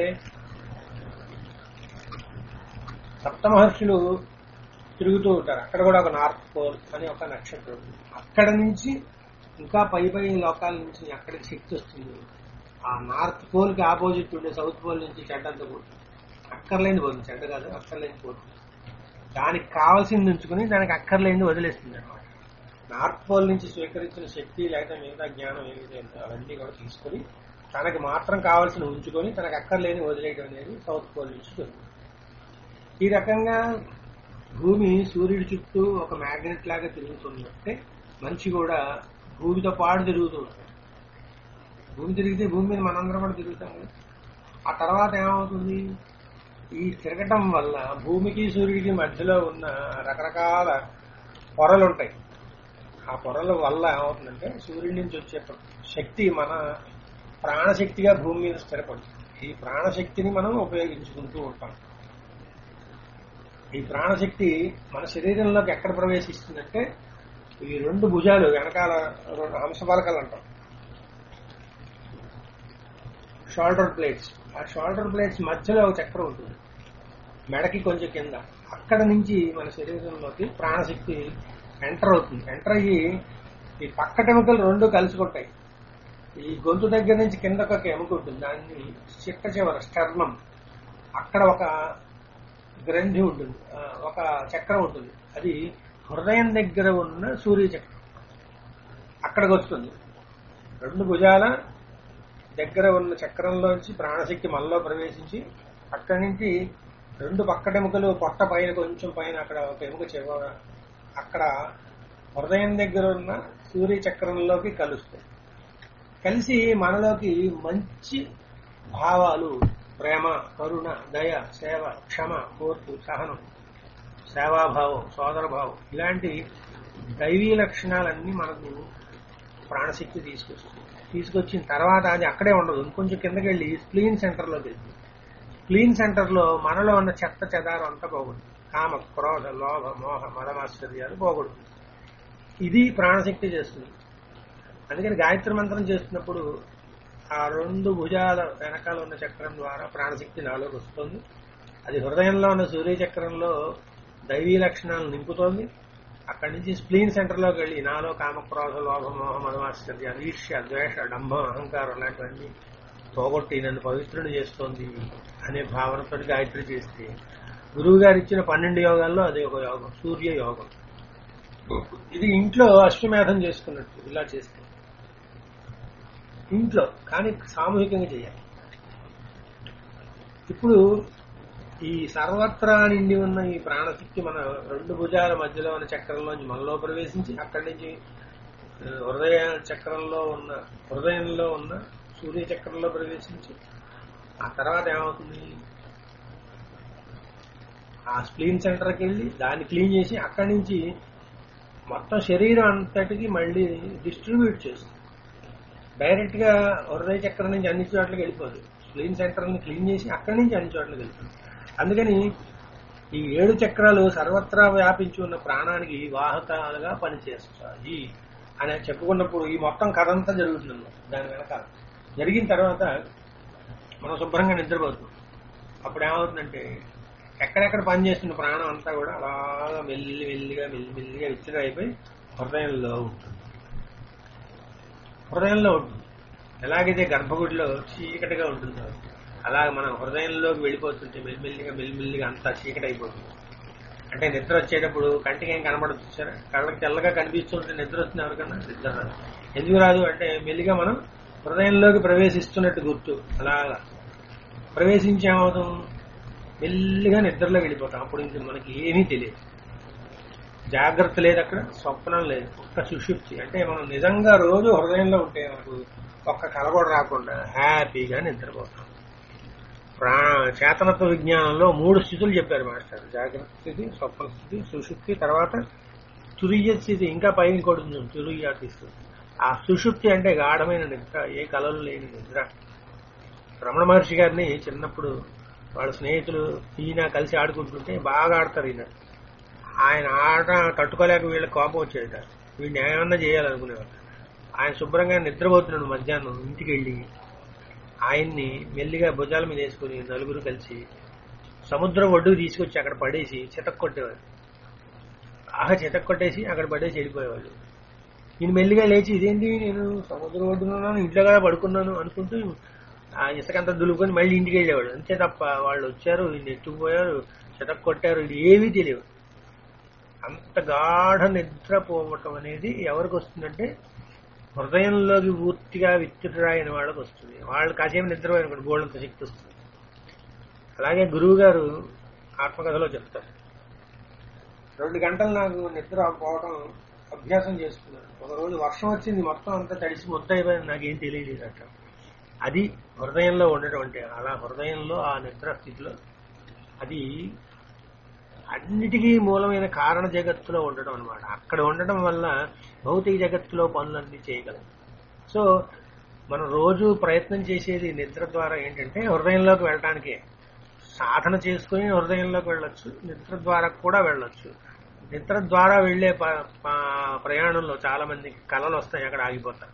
సప్తమహర్షులు తిరుగుతూ ఉంటారు అక్కడ కూడా ఒక నార్త్ పోల్ అని ఒక నక్షత్రం ఉంది అక్కడ నుంచి ఇంకా పై పై లోకాల నుంచి అక్కడికి శక్తి వస్తుంది ఆ నార్త్ పోల్ కి ఆపోజిట్ ఉండే సౌత్ పోల్ నుంచి చెడ్డంతా పోతుంది అక్కర్లేని పోతుంది చెడ్డ కాదు అక్కర్లేని పోతుంది దానికి కావాల్సింది ఉంచుకుని దానికి అక్కర్లేని వదిలేస్తుంది అనమాట నార్త్ పోల్ నుంచి స్వీకరించిన శక్తి లేకపోతే మిగతా జ్ఞానం ఏదైతే ఉందో అవన్నీ కూడా తీసుకొని తనకి మాత్రం కావాల్సిన ఉంచుకొని తనకు అక్కర్లేని వదిలేయడం అనేది సౌత్ పోల్ నుంచి జరుగుతుంది ఈ రకంగా భూమి సూర్యుడి చుట్టూ ఒక మ్యాగ్నెట్ లాగా తిరుగుతున్నట్టే మనిషి కూడా భూమితో పాటు తిరుగుతూ ఉంటాడు భూమి తిరిగితే భూమి మీద మనందరం కూడా తిరుగుతాం కదా ఆ తర్వాత ఏమవుతుంది ఈ తిరగటం వల్ల భూమికి సూర్యుడికి మధ్యలో ఉన్న రకరకాల పొరలు ఉంటాయి ఆ పొరల వల్ల ఏమవుతుందంటే సూర్యుడి నుంచి వచ్చే శక్తి మన ప్రాణశక్తిగా భూమి మీద స్థిరపడుతుంది ఈ ప్రాణశక్తిని మనం ఉపయోగించుకుంటూ ఉంటాం ఈ ప్రాణశక్తి మన శరీరంలోకి ఎక్కడ ప్రవేశిస్తుందంటే ఈ రెండు భుజాలు వెనకాల రెండు హంసపలకలు అంటాం షోల్డర్ ప్లేట్స్ ఆ షోల్డర్ ప్లేట్స్ మధ్యలో ఒక చక్రం ఉంటుంది మెడకి కొంచెం కింద అక్కడ నుంచి మన శరీరంలోకి ప్రాణశక్తి ఎంటర్ అవుతుంది ఎంటర్ అయ్యి ఈ పక్కటెముకలు రెండు కలుసుకుంటాయి ఈ గొంతు దగ్గర నుంచి కిందకు ఒక ఎముక ఉంటుంది దాన్ని చిట్ట చివర స్టర్నం అక్కడ ఒక గ్రంథి ఉంటుంది ఆ, ఒక చక్రం ఉంటుంది అది హృదయం దగ్గర ఉన్న సూర్య చక్రం అక్కడికి వస్తుంది రెండు భుజాల దగ్గర ఉన్న చక్రంలోంచి ప్రాణశక్తి మనలో ప్రవేశించి అక్కడి నుంచి రెండు పక్కటెముకలు పొట్ట పైన కొంచెం పైన అక్కడ ఒక ఎముక చివర అక్కడ హృదయం దగ్గర ఉన్న సూర్య చక్రంలోకి కలుస్తాయి కలిసి మనలోకి మంచి భావాలు ప్రేమ కరుణ దయ సేవ క్షమ కోర్పు సహనం సేవాభావం సోదరభావం ఇలాంటి దైవీ లక్షణాలన్నీ మనకు ప్రాణశక్తి తీసుకొస్తుంది తీసుకొచ్చిన తర్వాత అది అక్కడే ఉండదు ఇంకొంచెం కిందకి వెళ్ళి స్ప్లీన్ సెంటర్లోకి వెళ్తుంది స్ప్లీన్ సెంటర్లో మనలో ఉన్న చెత్త చెదారం అంతా పోగొడుతుంది కామ క్రోధ లోభ మోహ మదమాశ్చర్యాలు పోగొడుతుంది ఇది ప్రాణశక్తి చేస్తుంది అందుకని గాయత్రి మంత్రం చేస్తున్నప్పుడు ఆ రెండు భుజాల వెనకాల ఉన్న చక్రం ద్వారా ప్రాణశక్తి నాలోకి వస్తుంది అది హృదయంలో ఉన్న సూర్య చక్రంలో దైవీ లక్షణాలను నింపుతోంది అక్కడి నుంచి స్ప్లీన్ సెంటర్లోకి వెళ్ళి నాలో కామక్రోధ లోభ మోహ మదమాశ్చర్యాలు ఈర్ష్య ద్వేష డంభం అహంకారం లాంటివన్నీ పోగొట్టి నన్ను పవిత్రుని చేస్తోంది అనే భావనతో గాయత్రి చేస్తే గురువు గారు ఇచ్చిన పన్నెండు యోగాల్లో అది ఒక యోగం సూర్య యోగం ఇది ఇంట్లో అశ్వమేధం చేసుకున్నట్టు ఇలా చేస్తే ఇంట్లో కానీ సామూహికంగా చేయాలి ఇప్పుడు ఈ సర్వత్రా నిండి ఉన్న ఈ ప్రాణశక్తి మన రెండు భుజాల మధ్యలో ఉన్న చక్రంలోంచి మనలో ప్రవేశించి అక్కడి నుంచి ఆ, హృదయ చక్రంలో ఉన్న హృదయంలో ఉన్న సూర్య చక్రంలో ప్రవేశించి ఆ తర్వాత ఏమవుతుంది ఆ స్ప్లీన్ సెంటర్కి వెళ్ళి దాన్ని క్లీన్ చేసి అక్కడి నుంచి మొత్తం శరీరం అంతటికి మళ్ళీ డిస్ట్రిబ్యూట్ చేస్తుంది డైరెక్ట్ గా హృదయ చక్రం నుంచి అన్ని చోట్లకి వెళ్ళిపోదు స్ప్లీన్ సెంటర్ ని క్లీన్ చేసి అక్కడి నుంచి అన్ని చోట్లకి వెళ్తుంది అందుకని ఈ ఏడు చక్రాలు సర్వత్రా వ్యాపించి ఉన్న ప్రాణానికి వాహకాలుగా పనిచేస్తాయి అని చెప్పుకున్నప్పుడు ఈ మొత్తం కథ అంతా జరుగుతుంది దాని వెనకాల జరిగిన తర్వాత మనం శుభ్రంగా నిద్రపోతున్నాం అప్పుడు ఏమవుతుందంటే ఎక్కడెక్కడ పనిచేస్తున్న ప్రాణం అంతా కూడా అలాగా మెల్లి మెల్లిగా మెల్లి మెల్లిగా విచ్ఛిన్నం అయిపోయి హృదయంలో ఉంటుంది హృదయంలో ఉంటుంది ఎలాగైతే గర్భగుడిలో చీకటిగా ఉంటుందో అలాగ మనం హృదయంలోకి వెళ్ళిపోతుంటే మెల్లిమెల్లిగా మెల్లిమెల్లిగా అంతా చీకటి అయిపోతుంది అంటే నిద్ర వచ్చేటప్పుడు కంటికి ఏం కనబడదు చూసారా కళ్ళకి తెల్లగా కనిపిస్తుంటే నిద్ర వస్తుంది ఎవరికన్నా నిద్ర రాదు ఎందుకు రాదు అంటే మెల్లిగా మనం హృదయంలోకి ప్రవేశిస్తున్నట్టు గుర్తు అలాగా ప్రవేశించి ఏమవుతాం మెల్లిగా నిద్రలోకి వెళ్ళిపోతాం అప్పుడు ఇంక మనకి ఏమీ తెలియదు జాగ్రత్త లేదు అక్కడ స్వప్నం లేదు ఒక్క సుషుప్తి అంటే మనం నిజంగా రోజు హృదయంలో ఉంటే మనకు ఒక్క కల కూడా రాకుండా హ్యాపీగా నిద్రపోతాం ప్రా చేతనత్వ విజ్ఞానంలో మూడు స్థితులు చెప్పారు మాస్టర్ జాగ్రత్త స్థితి స్వప్న స్థితి సుషుప్తి తర్వాత తురియ స్థితి ఇంకా పైన ఇంకోటి ఉంది తురియాతి స్థితి ఆ సుషుప్తి అంటే గాఢమైన నిద్ర ఏ కలలు లేని నిద్ర రమణ మహర్షి గారిని చిన్నప్పుడు వాళ్ళ స్నేహితులు ఈయన కలిసి ఆడుకుంటుంటే బాగా ఆడతారు ఈయన ఆయన ఆట తట్టుకోలేక వీళ్ళకి కోపం వచ్చేది వీడిని ఏమన్నా చేయాలనుకునేవారు ఆయన శుభ్రంగా నిద్రపోతున్నాడు మధ్యాహ్నం ఇంటికి వెళ్ళి ఆయన్ని మెల్లిగా భుజాల మీద వేసుకుని నలుగురు కలిసి సముద్రం ఒడ్డుకు తీసుకొచ్చి అక్కడ పడేసి చితక్ కొట్టేవారు బాగా చితక్ కొట్టేసి అక్కడ పడేసి వెళ్ళిపోయేవాళ్ళు నేను మెల్లిగా లేచి ఇదేంటి నేను సముద్రం ఒడ్డునున్నాను ఇంట్లో కూడా పడుకున్నాను అనుకుంటూ ఆ ఇసుకంతా దులుపుకొని మళ్ళీ ఇంటికి వెళ్ళేవాడు అంతే తప్ప వాళ్ళు వచ్చారు వీడిని ఎత్తుకుపోయారు చితక్ కొట్టారు ఇది ఏమీ తెలియదు అంత గాఢ నిద్రపోవటం అనేది ఎవరికి వస్తుందంటే హృదయంలోకి పూర్తిగా విత్తురాయని వాళ్ళకి వస్తుంది వాళ్ళు కాసేపు నిద్రపోయిన గోళ్ళంత శక్తి వస్తుంది అలాగే గురువు గారు ఆత్మకథలో చెప్తారు రెండు గంటలు నాకు నిద్ర పోవడం అభ్యాసం చేసుకున్నాను ఒక రోజు వర్షం వచ్చింది మొత్తం అంతా తడిసి మొత్తం అయిపోయింది నాకేం తెలియలేదు అట్లా అది హృదయంలో ఉండటం అంటే అలా హృదయంలో ఆ నిద్ర స్థితిలో అది అన్నిటికీ మూలమైన కారణ జగత్తులో ఉండటం అనమాట అక్కడ ఉండటం వల్ల భౌతిక జగత్తులో పనులన్నీ చేయగలం సో మనం రోజు ప్రయత్నం చేసేది నిద్ర ద్వారా ఏంటంటే హృదయంలోకి వెళ్ళటానికే సాధన చేసుకుని హృదయంలోకి వెళ్ళొచ్చు నిద్ర ద్వారా కూడా వెళ్ళొచ్చు నిద్ర ద్వారా వెళ్లే ప- ప- ప్రయాణంలో చాలా మందికి కళలు వస్తాయి అక్కడ ఆగిపోతారు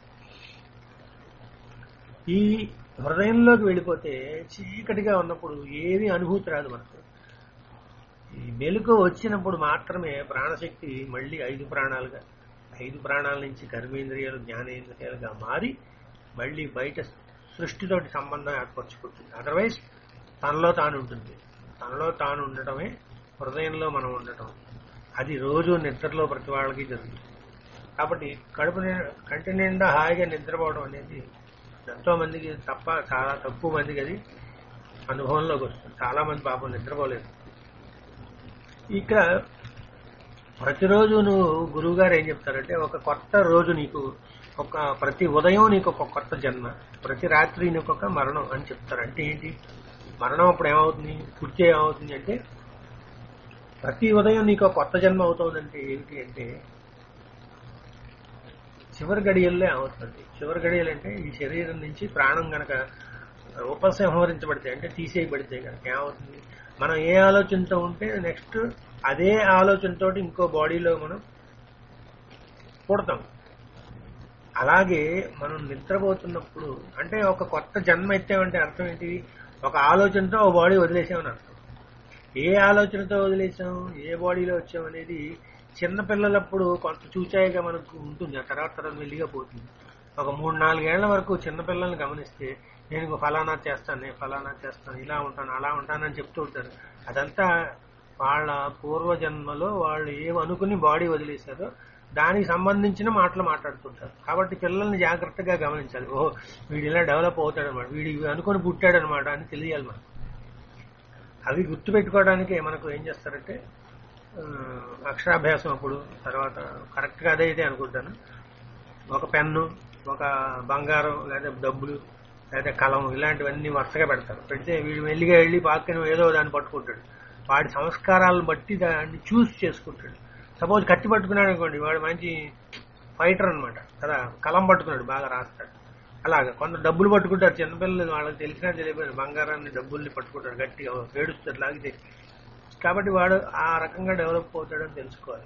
ఈ హృదయంలోకి వెళ్ళిపోతే చీకటిగా ఉన్నప్పుడు ఏమీ అనుభూతి రాదు మనకు ఈ మెలకు వచ్చినప్పుడు మాత్రమే ప్రాణశక్తి మళ్ళీ ఐదు ప్రాణాలుగా ఐదు ప్రాణాల నుంచి కర్మేంద్రియాలు జ్ఞానేంద్రియాలుగా మారి మళ్ళీ బయట సృష్టితోటి సంబంధం ఏర్పరచుకుంటుంది అదర్వైజ్ తనలో తాను ఉంటుంది తనలో తాను ఉండటమే హృదయంలో మనం ఉండటం అది రోజు నిద్రలో ప్రతి వాళ్ళకి జరుగుతుంది కాబట్టి కడుపు ని- కంటి నిండా హాయిగా నిద్రపోవడం అనేది ఎంతో మందికి తప్ప చాలా తక్కువ మందికి అది అనుభవంలోకి వస్తుంది చాలా మంది పాపం నిద్రపోలేదు ఇక్కడ ప్రతిరోజు నువ్వు గురువు గారు ఏం చెప్తారంటే ఒక కొత్త రోజు నీకు ఒక ప్రతి ఉదయం నీకు ఒక కొత్త జన్మ ప్రతి రాత్రి నీకు ఒక మరణం అని చెప్తారు అంటే ఏంటి మరణం అప్పుడు ఏమవుతుంది పుట్టి ఏమవుతుంది అంటే ప్రతి ఉదయం నీకు ఒక కొత్త జన్మ అవుతుందంటే ఏంటి అంటే చివరి గడియల్లో ఏమవుతుంది చివరి గడియలు అంటే ఈ శరీరం నుంచి ప్రాణం గనక ఉపసంహరించబడితే అంటే తీసేయబడితే కనుక ఏమవుతుంది మనం ఏ ఆలోచనతో ఉంటే నెక్స్ట్ అదే ఆలోచనతో ఇంకో బాడీలో మనం పుడతాం అలాగే మనం నిద్రపోతున్నప్పుడు అంటే ఒక కొత్త జన్మ ఎత్తామంటే అర్థం ఏంటి ఒక ఆలోచనతో ఒక బాడీ వదిలేసామని అర్థం ఏ ఆలోచనతో వదిలేసాం ఏ బాడీలో వచ్చాం అనేది చిన్నపిల్లలప్పుడు కొంత చూచాయిగా మనకు ఉంటుంది ఆ తర్వాత తర్వాత మెల్లిగా పోతుంది ఒక మూడు నాలుగేళ్ల వరకు చిన్నపిల్లల్ని గమనిస్తే నేను ఇంకో ఫలానా చేస్తాను నేను ఫలానా చేస్తాను ఇలా ఉంటాను అలా ఉంటానని చెప్తూ ఉంటారు అదంతా వాళ్ళ పూర్వజన్మలో వాళ్ళు ఏం అనుకుని బాడీ వదిలేశారో దానికి సంబంధించిన మాటలు మాట్లాడుతుంటారు కాబట్టి పిల్లల్ని జాగ్రత్తగా గమనించాలి ఓ వీడు ఇలా డెవలప్ అవుతాడు అనమాట వీడు ఇవి అనుకుని పుట్టాడు అనమాట అని తెలియాలి మనకు అవి గుర్తుపెట్టుకోవడానికి మనకు ఏం చేస్తారంటే ఆ, అక్షరాభ్యాసం అప్పుడు తర్వాత కరెక్ట్గా అదే అయితే అనుకుంటాను ఒక పెన్ను ఒక బంగారం లేదా డబ్బులు లేదా కలం ఇలాంటివన్నీ వరుసగా పెడతారు పెడితే వీడు మెల్లిగా వెళ్ళి పాక్కని ఏదో దాన్ని పట్టుకుంటాడు వాడి సంస్కారాలను బట్టి దాన్ని చూస్ చేసుకుంటాడు సపోజ్ కత్తి పట్టుకున్నాడు అనుకోండి వాడు మంచి ఫైటర్ అన్నమాట కదా కలం పట్టుకున్నాడు బాగా రాస్తాడు అలాగా కొంత డబ్బులు పట్టుకుంటారు చిన్నపిల్లలు వాళ్ళకి తెలిసినా తెలియదు బంగారాన్ని డబ్బుల్ని పట్టుకుంటారు గట్టిగా ఏడుస్తారు లాగితే కాబట్టి వాడు ఆ రకంగా డెవలప్ అవుతాడని తెలుసుకోవాలి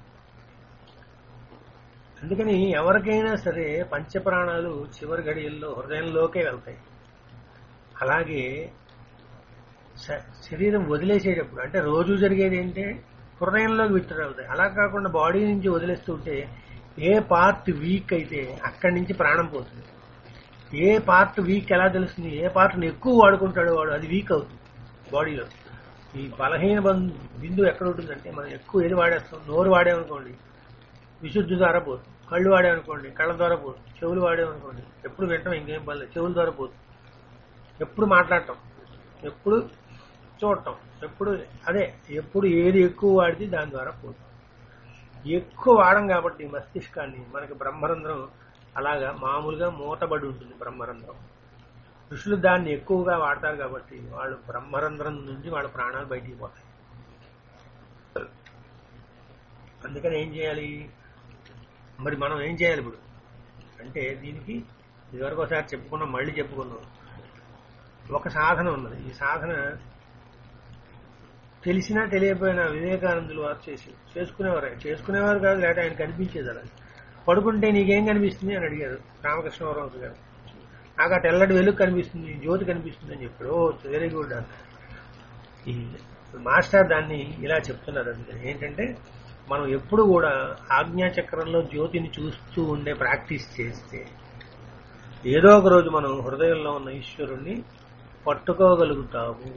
అందుకని ఎవరికైనా సరే పంచప్రాణాలు చివరి గడియల్లో హృదయంలోకే వెళ్తాయి అలాగే శ- శరీరం వదిలేసేటప్పుడు అంటే రోజు జరిగేది ఏంటి హృదయంలోకి విత్డ్రా అవుతాయి అలా కాకుండా బాడీ నుంచి వదిలేస్తుంటే ఏ పార్ట్ వీక్ అయితే అక్కడి నుంచి ప్రాణం పోతుంది ఏ పార్ట్ వీక్ ఎలా తెలుస్తుంది ఏ పార్ట్ని ఎక్కువ వాడుకుంటాడో వాడు అది వీక్ అవుతుంది బాడీలో ఈ బలహీన బం- బిందువు ఎక్కడ ఉంటుందంటే మనం ఎక్కువ ఏది వాడేస్తాం నోరు వాడామనుకోండి విశుద్ధి ద్వారా పోతుంది కళ్ళు వాడామనుకోండి కళ్ళ ద్వారా పోతుంది చెవులు వాడామనుకోండి ఎప్పుడు వింటాం ఇంకేం పర్లేదు చెవుల ద్వారా పోతుంది ఎప్పుడు మాట్లాడటం ఎప్పుడు చూడటం ఎప్పుడు అదే ఎప్పుడు ఏది ఎక్కువ వాడితే దాని ద్వారా పోతుంది ఎక్కువ వాడం కాబట్టి మస్తిష్కాన్ని మనకి బ్రహ్మరంధ్రం అలాగా మామూలుగా మూతబడి ఉంటుంది బ్రహ్మరంధ్రం ఋషులు దాన్ని ఎక్కువగా వాడతారు కాబట్టి వాళ్ళు బ్రహ్మరంధ్రం నుంచి వాళ్ళ ప్రాణాలు బయటికి పోతాయి అందుకని ఏం చేయాలి మరి మనం ఏం చేయాలి ఇప్పుడు అంటే దీనికి ఇదివరకు ఒకసారి చెప్పుకున్నాం మళ్ళీ చెప్పుకున్నాం ఒక సాధన ఉన్నది ఈ సాధన తెలిసినా తెలియకపోయినా వివేకానందులు వారు చేసి చేసుకునేవారు చేసుకునేవారు కాదు లేకపోతే ఆయన కనిపించేది అలా పడుకుంటే నీకేం కనిపిస్తుంది అని అడిగారు రామకృష్ణవరం గారు నాకు ఆ తెల్లటి వెలుగు కనిపిస్తుంది జ్యోతి కనిపిస్తుంది అని చెప్పాడు ఓ వెరీ గుడ్ అన్నారు ఈ మాస్టర్ దాన్ని ఇలా చెప్తున్నారు అందుకని ఏంటంటే మనం ఎప్పుడు కూడా ఆజ్ఞాచక్రంలో జ్యోతిని చూస్తూ ఉండే ప్రాక్టీస్ చేస్తే ఏదో ఒక రోజు మనం హృదయంలో ఉన్న ఈశ్వరుణ్ణి పట్టుకోగలుగుతాము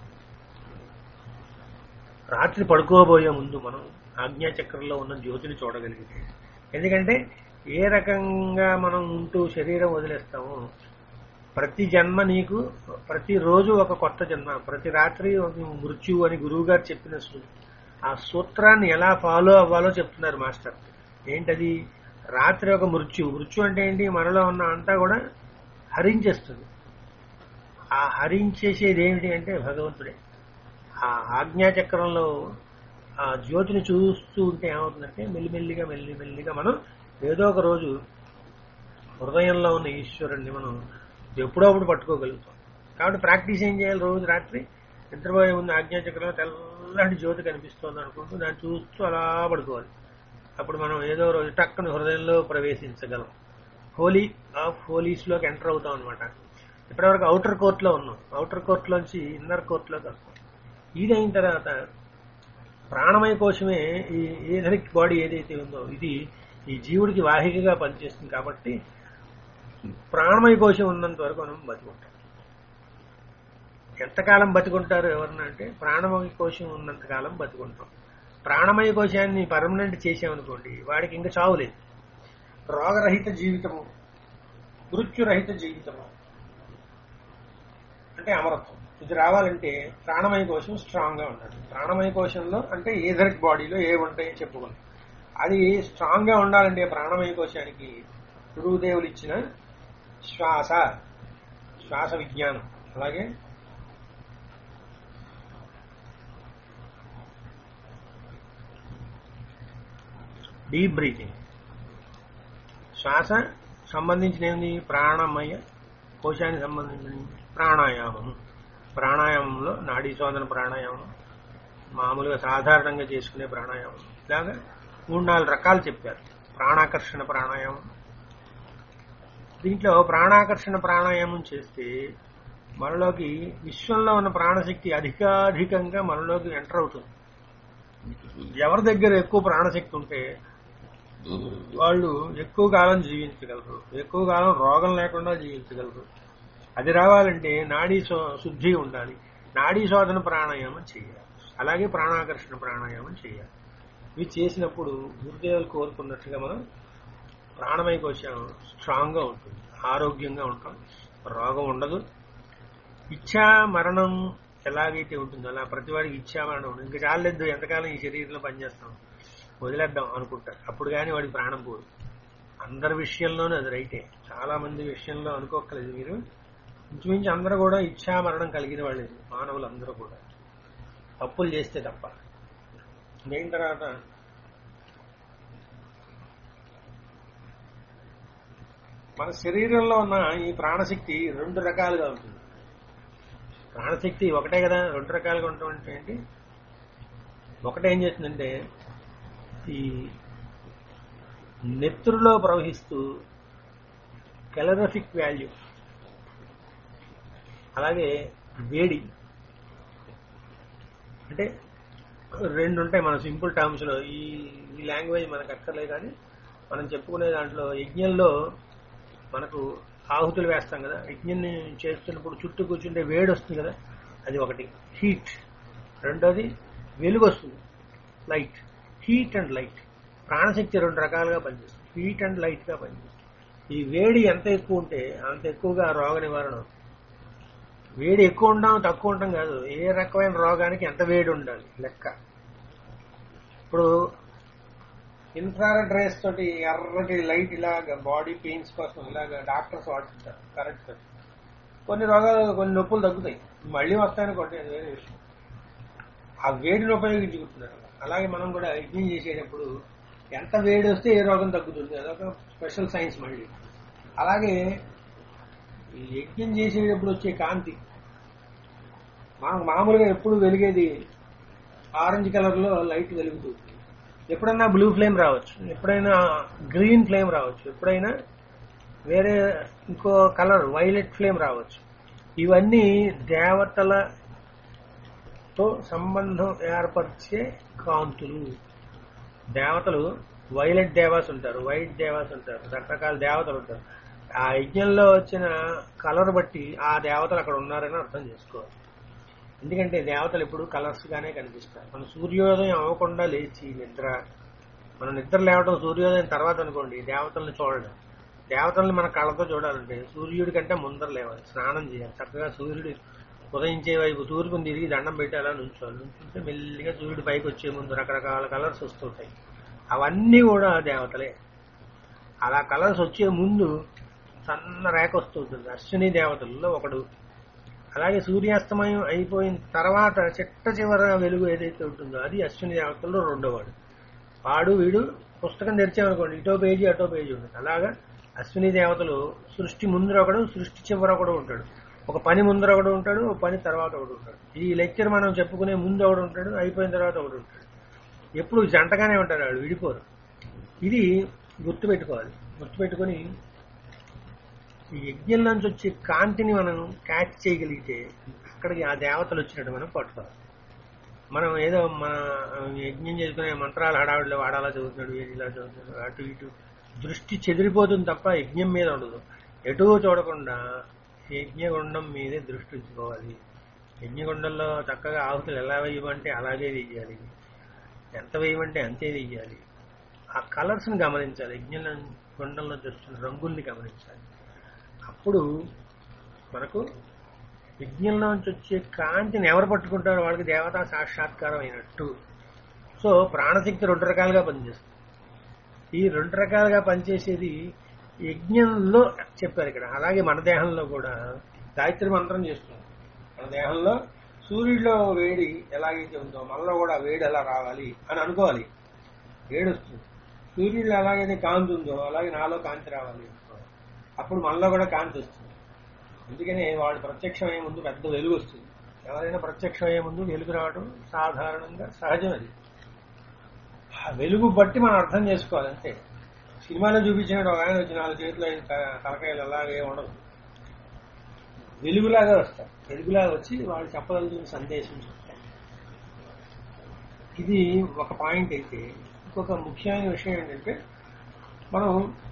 రాత్రి పడుకోబోయే ముందు మనం ఆజ్ఞాచక్రంలో ఉన్న జ్యోతిని చూడగలిగితే ఎందుకంటే ఏ రకంగా మనం ఉంటూ శరీరం వదిలేస్తామో ప్రతి జన్మ నీకు ప్రతి రోజు ఒక కొత్త జన్మ ప్రతి రాత్రి ఒక మృత్యు అని గురువు గారు చెప్పిన సూ- ఆ సూత్రాన్ని ఎలా ఫాలో అవ్వాలో చెప్తున్నారు మాస్టర్ ఏంటది రాత్రి ఒక మృత్యు మృత్యు అంటే ఏంటి మనలో ఉన్న అంతా కూడా హరించేస్తుంది ఆ హరించేసేది ఏమిటి అంటే భగవంతుడే ఆ ఆజ్ఞాచక్రంలో ఆ జ్యోతిని చూస్తూ ఉంటే ఏమవుతుందంటే మెల్లిమెల్లిగా మెల్లిమెల్లిగా మనం ఏదో ఒక రోజు హృదయంలో ఉన్న ఈశ్వరుణ్ణి మనం ఎప్పుడప్పుడు పట్టుకోగలుగుతాం కాబట్టి ప్రాక్టీస్ ఏం చేయాలి రోజు రాత్రి నిద్రపోయే ముందు ఆజ్ఞాచక్రంలో తెల్లటి జ్యోతి కనిపిస్తోంది అనుకుంటూ దాన్ని చూస్తూ అలా పడుకోవాలి అప్పుడు మనం ఏదో రోజు టక్కున హృదయంలో ప్రవేశించగలం హోలీ ఆఫ్ హోలీస్లోకి ఎంటర్ అవుతాం అనమాట ఇప్పటివరకు అవుటర్ కోర్ట్లో ఉన్నాం అవుటర్ కోర్ట్లోంచి ఇన్నర్ కోర్ట్లోకి వస్తాం ఇది అయిన తర్వాత ప్రాణమయ కోశమే ఈ ఏథరిక్ బాడీ ఏదైతే ఉందో ఇది ఈ జీవుడికి వాహికగా పనిచేస్తుంది కాబట్టి ప్రాణమయ కోశం ఉన్నంత వరకు మనం బతికుంటాం ఎంతకాలం బతికుంటారు ఎవరన్నా అంటే ప్రాణమయ కోశం ఉన్నంత కాలం బతికుంటాం ప్రాణమయ కోశాన్ని పర్మనెంట్ చేసామనుకోండి వాడికి ఇంకా చావు లేదు రోగరహిత జీవితము మృత్యురహిత జీవితము అంటే అమరత్వం ఇది రావాలంటే ప్రాణమయ కోశం స్ట్రాంగ్ గా ఉండాలి ప్రాణమయ కోశంలో అంటే ఏథరిక్ బాడీలో ఏ ఉంటాయో చెప్పుకున్నాం అది స్ట్రాంగ్ గా ఉండాలంటే ప్రాణమయ కోశానికి గురువుదేవులు ఇచ్చిన శ్వాస శ్వాస విజ్ఞానం అలాగే డీప్ బ్రీతింగ్ శ్వాస సంబంధించిన ఏంది ప్రాణమయ కోశానికి సంబంధించిన ప్రాణాయామం ప్రాణాయామంలో నాడీ శోధన ప్రాణాయామం మామూలుగా సాధారణంగా చేసుకునే ప్రాణాయామం ఇలాగా మూడు నాలుగు రకాలు చెప్పారు ప్రాణాకర్షణ ప్రాణాయామం దీంట్లో ప్రాణాకర్షణ ప్రాణాయామం చేస్తే మనలోకి విశ్వంలో ఉన్న ప్రాణశక్తి అధికాధికంగా మనలోకి ఎంటర్ అవుతుంది ఎవరి దగ్గర ఎక్కువ ప్రాణశక్తి ఉంటే వాళ్ళు ఎక్కువ కాలం జీవించగలరు ఎక్కువ కాలం రోగం లేకుండా జీవించగలరు అది రావాలంటే నాడీ శో- శుద్ధి ఉండాలి నాడీ శోధన ప్రాణాయామం చేయాలి అలాగే ప్రాణాకర్షణ ప్రాణాయామం చేయాలి ఇవి చేసినప్పుడు గురుదేవులు కోరుకున్నట్టుగా మనం ప్రాణమయ కోశం స్ట్రాంగ్ గా ఉంటుంది ఆరోగ్యంగా ఉంటాం రోగం ఉండదు ఇచ్ఛా మరణం ఎలాగైతే ఉంటుందో అలా ప్రతివాడికి ఇచ్ఛా మరణం ఉంటుంది ఇంకా చాలేదు ఎంతకాలం ఈ శరీరంలో పనిచేస్తాం వదిలేద్దాం అనుకుంటారు అప్పుడు కానీ వాడికి ప్రాణం పోదు అందరి విషయంలోనూ అది రైటే చాలా మంది విషయంలో అనుకోకలేదు మీరు ఇంచుమించు అందరూ కూడా ఇచ్ఛా మరణం కలిగిన వాళ్ళే మానవులు అందరూ కూడా తప్పులు చేస్తే తప్ప దేని తర్వాత మన శరీరంలో ఉన్న ఈ ప్రాణశక్తి రెండు రకాలుగా ఉంటుంది ప్రాణశక్తి ఒకటే కదా రెండు రకాలుగా ఉండటం అంటే ఏంటి ఒకటేం చేస్తుందంటే ఈ నెత్తురులో ప్రవహిస్తూ కెలరఫిక్ వాల్యూ అలాగే వేడి అంటే రెండు ఉంటాయి మన సింపుల్ టర్మ్స్ లో ఈ ఈ లాంగ్వేజ్ మనకు అక్కర్లేదు కానీ మనం చెప్పుకునే దాంట్లో యజ్ఞంలో మనకు ఆహుతులు వేస్తాం కదా యజ్ఞాన్ని చేస్తున్నప్పుడు చుట్టూ కూర్చుంటే వేడి వస్తుంది కదా అది ఒకటి హీట్ రెండోది వెలుగు వస్తుంది లైట్ హీట్ అండ్ లైట్ ప్రాణశక్తి రెండు రకాలుగా పనిచేస్తుంది హీట్ అండ్ లైట్ గా పనిచేస్తుంది ఈ వేడి ఎంత ఎక్కువ ఉంటే అంత ఎక్కువగా రోగ నివారణ అవుతుంది. వేడి ఎక్కువ ఉండడం తక్కువ ఉండడం కాదు ఏ రకమైన రోగానికి ఎంత వేడి ఉండాలి లెక్క ఇప్పుడు ఇన్ఫ్రారెడ్ రేస్ తోటి ఎర్రటి లైట్ ఇలాగ బాడీ పెయిన్స్ కోసం ఇలాగ డాక్టర్స్ వాడుతుంటారు కరెంట్ తోటి కొన్ని రోగాలు కొన్ని నొప్పులు తగ్గుతాయి మళ్ళీ వస్తాయనుకోండి అది వేరే విషయం ఆ వేడిని ఉపయోగించుకుంటున్నారు అలాగే మనం కూడా యజ్ఞం చేసేటప్పుడు ఎంత వేడి వస్తే ఏ రోగం తగ్గుతుంది అదొక స్పెషల్ సైన్స్ మళ్ళీ అలాగే ఈ యజ్ఞం చేసేటప్పుడు వచ్చే కాంతి మనకు మామూలుగా ఎప్పుడు వెలిగేది ఆరెంజ్ కలర్ లో లైట్ వెలుగుతుంది ఎప్పుడైనా బ్లూ ఫ్లేమ్ రావచ్చు ఎప్పుడైనా గ్రీన్ ఫ్లేమ్ రావచ్చు ఎప్పుడైనా వేరే ఇంకో కలర్ వైలెట్ ఫ్లేమ్ రావచ్చు ఇవన్నీ దేవతలతో సంబంధం ఏర్పరిచే కాంతులు దేవతలు వైలెట్ దేవాస్ ఉంటారు వైట్ దేవాస్ ఉంటారు రకరకాల దేవతలు ఉంటారు ఆ యజ్ఞంలో వచ్చిన కలర్ బట్టి ఆ దేవతలు అక్కడ ఉన్నారని అర్థం చేసుకోవాలి ఎందుకంటే దేవతలు ఎప్పుడు కలర్స్ గానే కనిపిస్తారు మనం సూర్యోదయం అవ్వకుండా లేచి నిద్ర మనం నిద్ర లేవడం సూర్యోదయం తర్వాత అనుకోండి దేవతల్ని చూడడం దేవతల్ని మన కళ్ళతో చూడాలంటే సూర్యుడి కంటే ముందర లేవాలి స్నానం చేయాలి చక్కగా సూర్యుడు ఉదయించే వైపు తూర్పుని తిరిగి దండం పెట్టి అలా నుంచోవాలి నుంచుంటే మెల్లిగా సూర్యుడు పైకి వచ్చే ముందు రకరకాల కలర్స్ వస్తుంటాయి అవన్నీ కూడా దేవతలే అలా కలర్స్ వచ్చే ముందు సన్న రేఖ వస్తుంటుంది అశ్విని దేవతల్లో ఒకడు అలాగే సూర్యాస్తమయం అయిపోయిన తర్వాత చిట్ట చివర వెలుగు ఏదైతే ఉంటుందో అది అశ్విని దేవతల్లో రెండోవాడు వాడు వీడు పుస్తకం తెరిచామనుకోండి ఇటో పేజీ అటో పేజీ ఉంటుంది అలాగా అశ్విని దేవతలు సృష్టి ముందర ఒకడు సృష్టి చివర ఒకడు ఉంటాడు ఒక పని ముందర ఒకడు ఉంటాడు ఒక పని తర్వాత ఒకడు ఉంటాడు ఈ లెక్చర్ మనం చెప్పుకునే ముందు ఒకడు ఉంటాడు అయిపోయిన తర్వాత ఒకడు ఉంటాడు ఎప్పుడు జంటగానే ఉంటారు వాళ్ళు విడిపోరు ఇది గుర్తుపెట్టుకోవాలి గుర్తుపెట్టుకొని ఈ యజ్ఞం నుంచి వచ్చే కాంతిని మనం క్యాచ్ చేయగలిగితే అక్కడికి ఆ దేవతలు వచ్చినట్టు మనం పట్టుకోవాలి మనం ఏదో మన యజ్ఞం చేసుకునే మంత్రాలు హడావిడిలో వాడాలా చదువుతున్నాడు వీడు ఇలా చదువుతున్నాడు అటు ఇటు దృష్టి చెదిరిపోతుంది తప్ప యజ్ఞం మీద ఉండదు ఎటూ చూడకుండా యజ్ఞగుండం మీదే దృష్టి ఉంచుకోవాలి యజ్ఞగుండంలో చక్కగా ఆహుతులు ఎలా వేయమంటే అలాగే వేయాలి ఎంత వేయమంటే అంతే వేయాలి ఆ కలర్స్ ని గమనించాలి యజ్ఞ గుండంలో చూస్తున్న రంగుల్ని గమనించాలి అప్పుడు మనకు యజ్ఞంలోంచి వచ్చే కాంతిని ఎవరు పట్టుకుంటారో వాళ్ళకి దేవతా సాక్షాత్కారం అయినట్టు సో ప్రాణశక్తి రెండు రకాలుగా పనిచేస్తుంది ఈ రెండు రకాలుగా పనిచేసేది యజ్ఞంలో చెప్పారు ఇక్కడ అలాగే మన దేహంలో కూడా గాయత్రి మంత్రం చేస్తుంది మన దేహంలో సూర్యుడిలో వేడి ఎలాగైతే ఉందో మనలో కూడా వేడి ఎలా రావాలి అని అనుకోవాలి వేడి వస్తుంది సూర్యుడిలో ఎలాగైతే కాంతి ఉందో అలాగే నాలో కాంతి రావాలి అనుకోవాలి. అప్పుడు మనలో కూడా కాంతి వస్తుంది అందుకనే వాడు ప్రత్యక్షమయ్యే ముందు పెద్ద వెలుగు వస్తుంది ఎవరైనా ప్రత్యక్షమయ్యే ముందు వెలుగు రావడం సాధారణంగా సహజం అది ఆ వెలుగు బట్టి మనం అర్థం చేసుకోవాలి అంతే సినిమాలో చూపించినట్టు ఒక ఆయన వచ్చి నాలుగు చేతిలో ఐదు త- తలకాయలు అలాగే ఉండదు వెలుగులాగా వస్తారు వెలుగులాగా వచ్చి వాళ్ళు చెప్పదలుచుకున్న సందేశం చెప్తారు ఇది ఒక పాయింట్ అయితే ఇంకొక ముఖ్యమైన విషయం ఏంటంటే మనం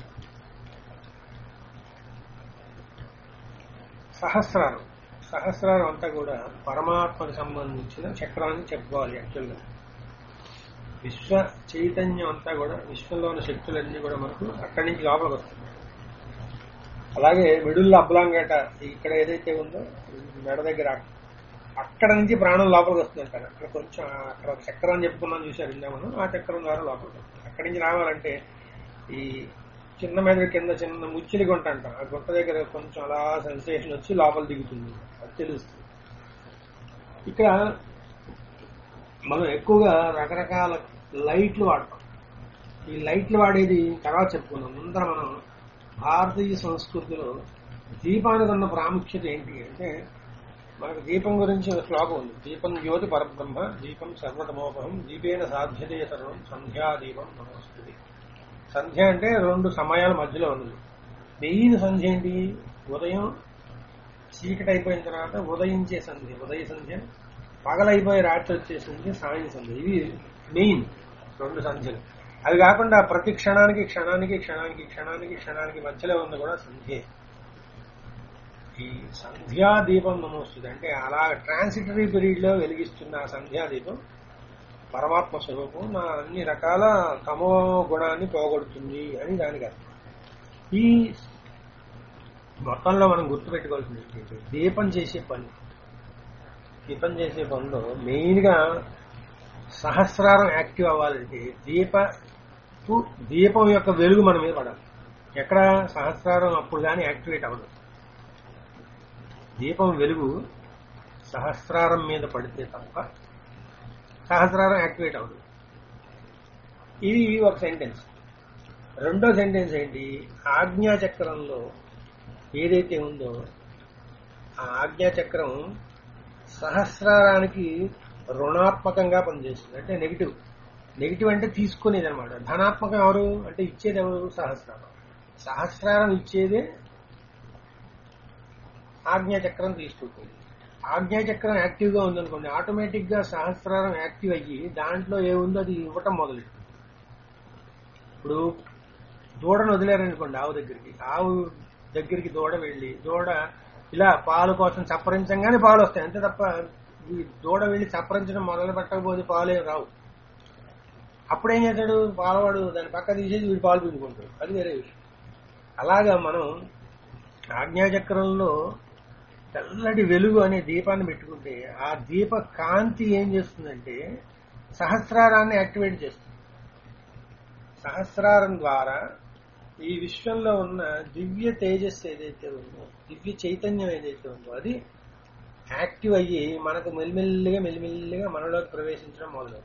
సహస్రారం సహస్రారం అంతా కూడా పరమాత్మకు సంబంధించిన చక్రాన్ని చెప్పుకోవాలి యాక్చువల్గా విశ్వ చైతన్యం అంతా కూడా విశ్వంలో ఉన్న శక్తులన్నీ కూడా మనకు అక్కడి నుంచి లోపలికి వస్తాయి అలాగే మిడుల్లో అబ్లాంగేట ఇక్కడ ఏదైతే ఉందో మెడ దగ్గర అక్కడ నుంచి ప్రాణం లోపలికి వస్తుంది అంటారు అక్కడ కొంచెం అక్కడ ఒక చక్రం అని చెప్పుకున్నాం చూసారు ఇందా మనం ఆ చక్రం ద్వారా లోపలికి వస్తుంది అక్కడి నుంచి రావాలంటే ఈ చిన్న మెదడు కింద చిన్న ముచ్చిలి గుంట అంటాం ఆ గుంట దగ్గర కొంచెం అలా సెన్సేషన్ వచ్చి లోపల దిగుతుంది అది తెలుస్తుంది ఇక్కడ మనం ఎక్కువగా రకరకాల లైట్లు వాడతాం ఈ లైట్లు వాడేది తర్వాత చెప్పుకున్నాం ముందర మనం భారతీయ సంస్కృతిలో దీపానికి ఉన్న ప్రాముఖ్యత ఏంటి అంటే మనకు దీపం గురించి ఒక శ్లోకం ఉంది దీపం జ్యోతి పరబ్రహ్మ దీపం సర్వతమోపహం దీపేన సాధ్యతే సర్వం సంధ్యా దీపం నమస్తుంది సంధ్య అంటే రెండు సమయాల మధ్యలో ఉన్నది మెయిన్ సంధ్య ఏంటి ఉదయం చీకటి అయిపోయిన తర్వాత ఉదయించే సంధ్య ఉదయ సంధ్య పగలైపోయి రాత్రి వచ్చే సంధ్య సాయం సంధ్య ఇవి మెయిన్ రెండు సంధ్యలు అవి కాకుండా ప్రతి క్షణానికి క్షణానికి క్షణానికి క్షణానికి క్షణానికి మధ్యలో ఉంది కూడా సంధ్యే ఈ సంధ్యా దీపం నమోస్తుంది అంటే అలా ట్రాన్సిటరీ పీరియడ్ లో వెలిగిస్తున్న ఆ సంధ్యా దీపం పరమాత్మ స్వరూపం నా అన్ని రకాల తమో గుణాన్ని పోగొడుతుంది అని దానికి అర్థం ఈ మొత్తంలో మనం గుర్తుపెట్టుకోవాల్సింది ఏంటంటే దీపం చేసే పని దీపం చేసే పనిలో మెయిన్ గా సహస్రారం యాక్టివ్ అవ్వాలంటే దీప దీపం యొక్క వెలుగు మన మీద పడాలి ఎక్కడ సహస్రారం అప్పుడు కానీ యాక్టివేట్ అవ్వదు దీపం వెలుగు సహస్రారం మీద పడితే తప్ప సహస్రారం యాక్టివేట్ అవ్వదు ఇది ఒక సెంటెన్స్ రెండో సెంటెన్స్ ఏంటి ఆజ్ఞా చక్రంలో ఏదైతే ఉందో ఆ ఆజ్ఞా చక్రం సహస్రారానికి రుణాత్మకంగా పనిచేస్తుంది అంటే నెగిటివ్ నెగిటివ్ అంటే తీసుకునేది అనమాట ధనాత్మకం ఎవరు అంటే ఇచ్చేది ఎవరు సహస్రారం సహస్రారం ఇచ్చేదే ఆజ్ఞాచక్రం తీసుకుంటుంది ఆజ్ఞాచక్రం యాక్టివ్ గా ఉందనుకోండి ఆటోమేటిక్ గా సహస్రారం యాక్టివ్ అయ్యి దాంట్లో ఏముందో అది ఇవ్వటం మొదలెట్టు ఇప్పుడు దూడను వదిలేరనుకోండి ఆవు దగ్గరికి ఆవు దగ్గరికి దూడ వెళ్ళి దూడ ఇలా పాలు కోసం చప్పరించంగానే పాలు వస్తాయి అంతే తప్ప ఈ దూడ వెళ్ళి చప్పరించడం మొదలు పెట్టకపోతే పాలే రావు అప్పుడేం చేస్తాడు పాలవాడు దాని పక్క తీసేసి వీడు పాలు పిండుకుంటాడు అది వేరే విషయం అలాగా మనం ఆజ్ఞాచక్రంలో తెల్లటి వెలుగు అనే దీపాన్ని పెట్టుకుంటే ఆ దీప కాంతి ఏం చేస్తుందంటే సహస్రారాన్ని యాక్టివేట్ చేస్తుంది సహస్రారం ద్వారా ఈ విశ్వంలో ఉన్న దివ్య తేజస్సు ఏదైతే ఉందో దివ్య చైతన్యం ఏదైతే ఉందో అది యాక్టివ్ అయ్యి మనకు మెల్లిమెల్లిగా మెల్లిమెల్లిగా మనలోకి ప్రవేశించడం మొదలవుతుంది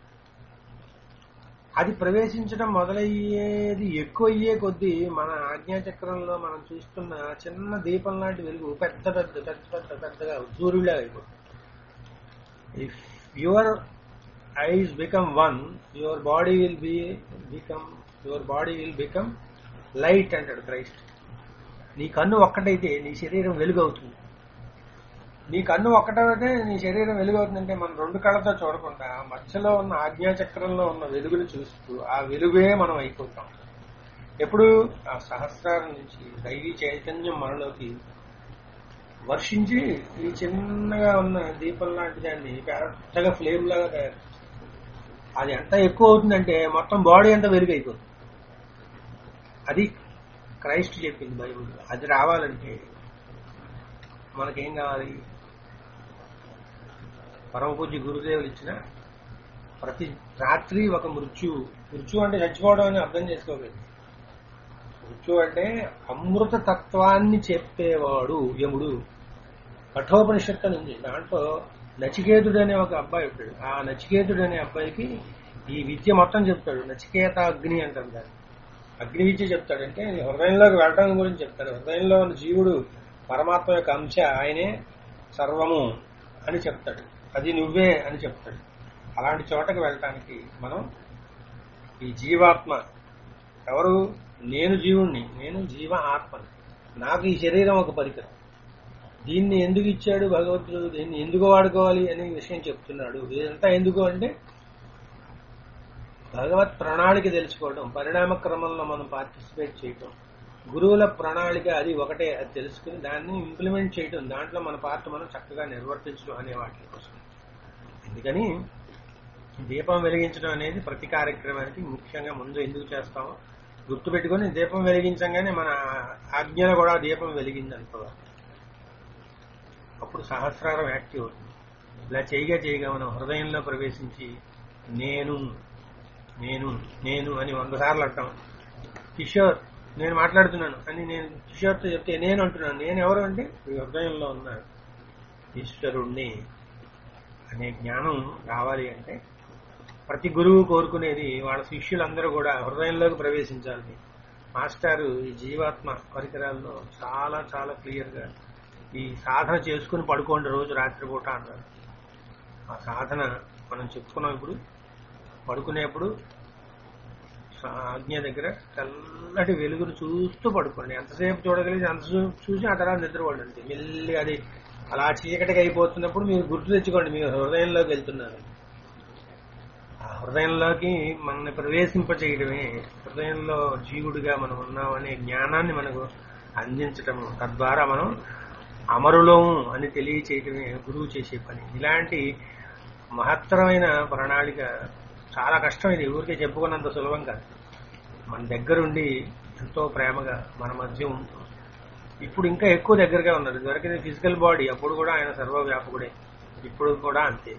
అది ప్రవేశించడం మొదలయ్యేది ఎక్కువ అయ్యే కొద్దీ మన ఆజ్ఞాచక్రంలో మనం చూస్తున్న చిన్న దీపం లాంటి వెలుగు పెద్ద పెద్ద పెద్ద పెద్ద పెద్దగా సూర్యుడిలా అయిపోతుంది if your eyes become one your body will be become your body will become light అంటాడు క్రైస్ట్ నీ కన్ను ఒక్కటైతే నీ శరీరం వెలుగు అవుతుంది నీ కన్ను ఒక్కటైతే నీ శరీరం వెలుగు అవుతుందంటే మనం రెండు కళ్ళతో చూడకుండా మధ్యలో ఉన్న ఆజ్ఞాచక్రంలో ఉన్న వెలుగుని చూస్తూ ఆ వెలుగే మనం అయిపోతాం ఎప్పుడు ఆ సహస్రారం నుంచి దైవీ చైతన్యం మనలోకి వర్షించి ఈ చిన్నగా ఉన్న దీపం లాంటి దాన్ని పెద్దగా ఫ్లేమ్ లాగా తయారు అది ఎంత ఎక్కువ అవుతుందంటే మొత్తం బాడీ అంతా వెలుగు అయిపోతుంది అది క్రైస్ట్ చెప్పింది బైబుల్ అది రావాలంటే మనకేం కావాలి పరమ పూజ్య గురుదేవులు ఇచ్చిన ప్రతి రాత్రి ఒక మృత్యు మృత్యు అంటే చచ్చిపోవడం అని అర్థం చేసుకోలేదు మృత్యు అంటే అమృత తత్వాన్ని చెప్పేవాడు యముడు కఠోపనిషత్తు ఉంది దాంట్లో నచికేతుడు అనే ఒక అబ్బాయి ఉంటాడు ఆ నచికేతుడు అనే అబ్బాయికి ఈ విద్య మొత్తం చెప్తాడు నచికేత అగ్ని అంటారు దాన్ని అగ్ని విద్య చెప్తాడంటే హృదయంలోకి వెళ్ళడం గురించి చెప్తాడు హృదయంలో ఉన్న జీవుడు పరమాత్మ యొక్క అంశ ఆయనే సర్వము అని చెప్తాడు అది నువ్వే అని చెప్తాడు అలాంటి చోటకి వెళ్ళటానికి మనం ఈ జీవాత్మ ఎవరు నేను జీవుణ్ణి నేను జీవ ఆత్మని నాకు ఈ శరీరం ఒక పరికరం దీన్ని ఎందుకు ఇచ్చాడు భగవంతుడు దీన్ని ఎందుకు వాడుకోవాలి అనే విషయం చెప్తున్నాడు ఇదంతా ఎందుకు అంటే భగవత్ ప్రణాళిక తెలుసుకోవడం పరిణామ క్రమంలో మనం పార్టిసిపేట్ చేయటం గురువుల ప్రణాళిక అది ఒకటే అది తెలుసుకుని దాన్ని ఇంప్లిమెంట్ చేయటం దాంట్లో మన పాత్ర మనం చక్కగా నిర్వర్తించడం అనే వాటి కోసం అందుకని దీపం వెలిగించడం అనేది ప్రతి కార్యక్రమానికి ముఖ్యంగా ముందు ఎందుకు చేస్తామో గుర్తుపెట్టుకుని దీపం వెలిగించగానే మన ఆజ్ఞలో కూడా దీపం వెలిగింది అనుకోవాలి అప్పుడు సహస్రారం యాక్టివ్ అవుతుంది ఇలా చేయగా చేయగా మనం హృదయంలో ప్రవేశించి నేను నేను నేను అని వంద సార్లు అంటాం కిషోర్ నేను మాట్లాడుతున్నాను అని నేను కిషోర్తో చెప్తే నేను అంటున్నాను నేను ఎవరు అంటే ఈ హృదయంలో ఉన్నాను ఈశ్వరుణ్ణి అనే జ్ఞానం రావాలి అంటే ప్రతి గురువు కోరుకునేది వాళ్ళ శిష్యులందరూ కూడా హృదయంలోకి ప్రవేశించాలి మాస్టారు ఈ జీవాత్మ పరికరాల్లో చాలా చాలా క్లియర్ గా ఈ సాధన చేసుకుని పడుకోండి రోజు రాత్రిపూట అన్నారు ఆ సాధన మనం చెప్పుకున్నాం ఇప్పుడు పడుకునేప్పుడు ఆజ్ఞ దగ్గర చల్లటి వెలుగును చూస్తూ పడుకోండి ఎంతసేపు చూడగలిగితే అంత చూ- చూసి ఆ తర్వాత నిద్రపోండి మెల్లి అది అలా చీకటిగా అయిపోతున్నప్పుడు మీరు గుర్తు తెచ్చుకోండి మీరు హృదయంలోకి వెళ్తున్నారు ఆ హృదయంలోకి మనల్ని ప్రవేశింపచేయడమే హృదయంలో జీవుడిగా మనం ఉన్నామనే జ్ఞానాన్ని మనకు అందించటం తద్వారా మనం అమరులము అని తెలియచేయటమే గురువు చేసే పని ఇలాంటి మహత్తరమైన ప్రణాళిక చాలా కష్టం ఇది ఊరికే చెప్పుకున్నంత సులభం కాదు మన దగ్గరుండి ఎంతో ప్రేమగా మన మధ్య ఉంటూ ఇప్పుడు ఇంకా ఎక్కువ దగ్గరగా ఉన్నారు ఇదివరకు ఫిజికల్ బాడీ అప్పుడు కూడా ఆయన సర్వవ్యాపకుడే ఇప్పుడు కూడా అంతే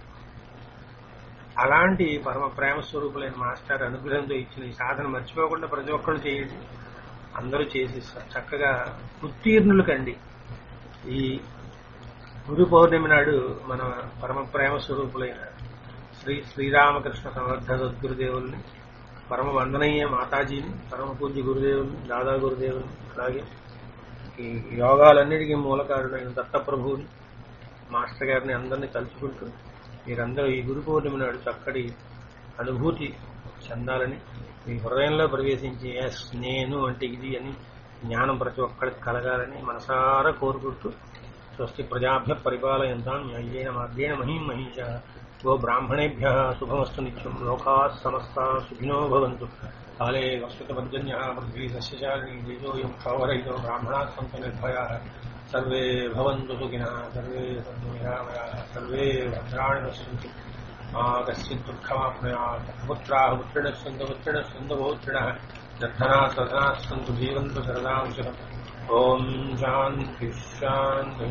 అలాంటి పరమ ప్రేమ స్వరూపులైన మాస్టర్ అనుగ్రహంతో ఇచ్చిన ఈ సాధన మర్చిపోకుండా ప్రతి ఒక్కరు చేయండి అందరూ చేసి చక్కగా ఉత్తీర్ణులు కండి ఈ గురు పౌర్ణమి నాడు మన పరమ ప్రేమ స్వరూపులైన శ్రీ శ్రీరామకృష్ణ సమర్థ సద్గురుదేవుల్ని పరమ వందనీయ మాతాజీని పరమ పూజ్య గురుదేవుల్ని దాదా గురుదేవుల్ని అలాగే ఈ యోగాలన్నిటికీ మూలకారుడైన దత్తప్రభువుని మాస్టర్ గారిని అందరినీ తలుచుకుంటూ మీరందరూ ఈ గురు పౌర్ణమి నాడు చక్కటి అనుభూతి చెందాలని మీ హృదయంలో ప్రవేశించి ఎస్ నేను అంటే ఇది అని జ్ఞానం ప్రతి ఒక్కరికి కలగాలని మనసారా కోరుకుంటూ స్వస్తి ప్రజాభ్య పరిపాలయంతాం న్యాయేన మార్గేణ మహీం మహిష గో బ్రాహ్మణేభ్య శుభమస్తు నిత్యం లోకా సమస్త సుఖినో భవంతు కాలే వస్తుతపర్జన్య పృథ్వీ సస్యశాలిని తేజోయం క్షౌరయితో బ్రాహ్మణా సంతు నిర్భయా సర్వే భవంతు సుఖినः సర్వే సంతు నిరామయాः సర్వే భద్రాణి పశ్యంతు మా కశ్చిత్ దుఃఖమాప్నుయాత్ పుత్రాः పుత్రిणः सन्तु पुत्रिणः सन्तु पौत्रिणः निर्धनाः सधनाः सन्तु जीवन्तु शरदां शतम् ॐ शान्तिः शान्तिः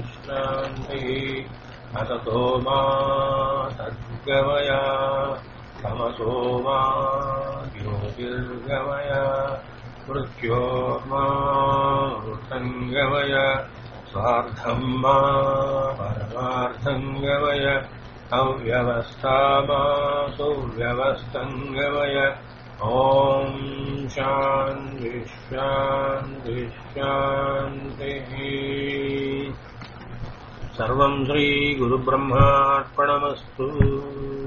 शान्तिः अततो मा सद्गमय तमसो मा ज्योतिर्गमय मृत्योर्मा मृतङ्गमय स्वार्थम् मा परमार्थङ्गमय अव्यवस्था मा सुव्यवस्थङ्गमय ॐ शान्ति शान्ति शान्तिः सर्वम् श्रीगुरुब्रह्मार्पणमस्तु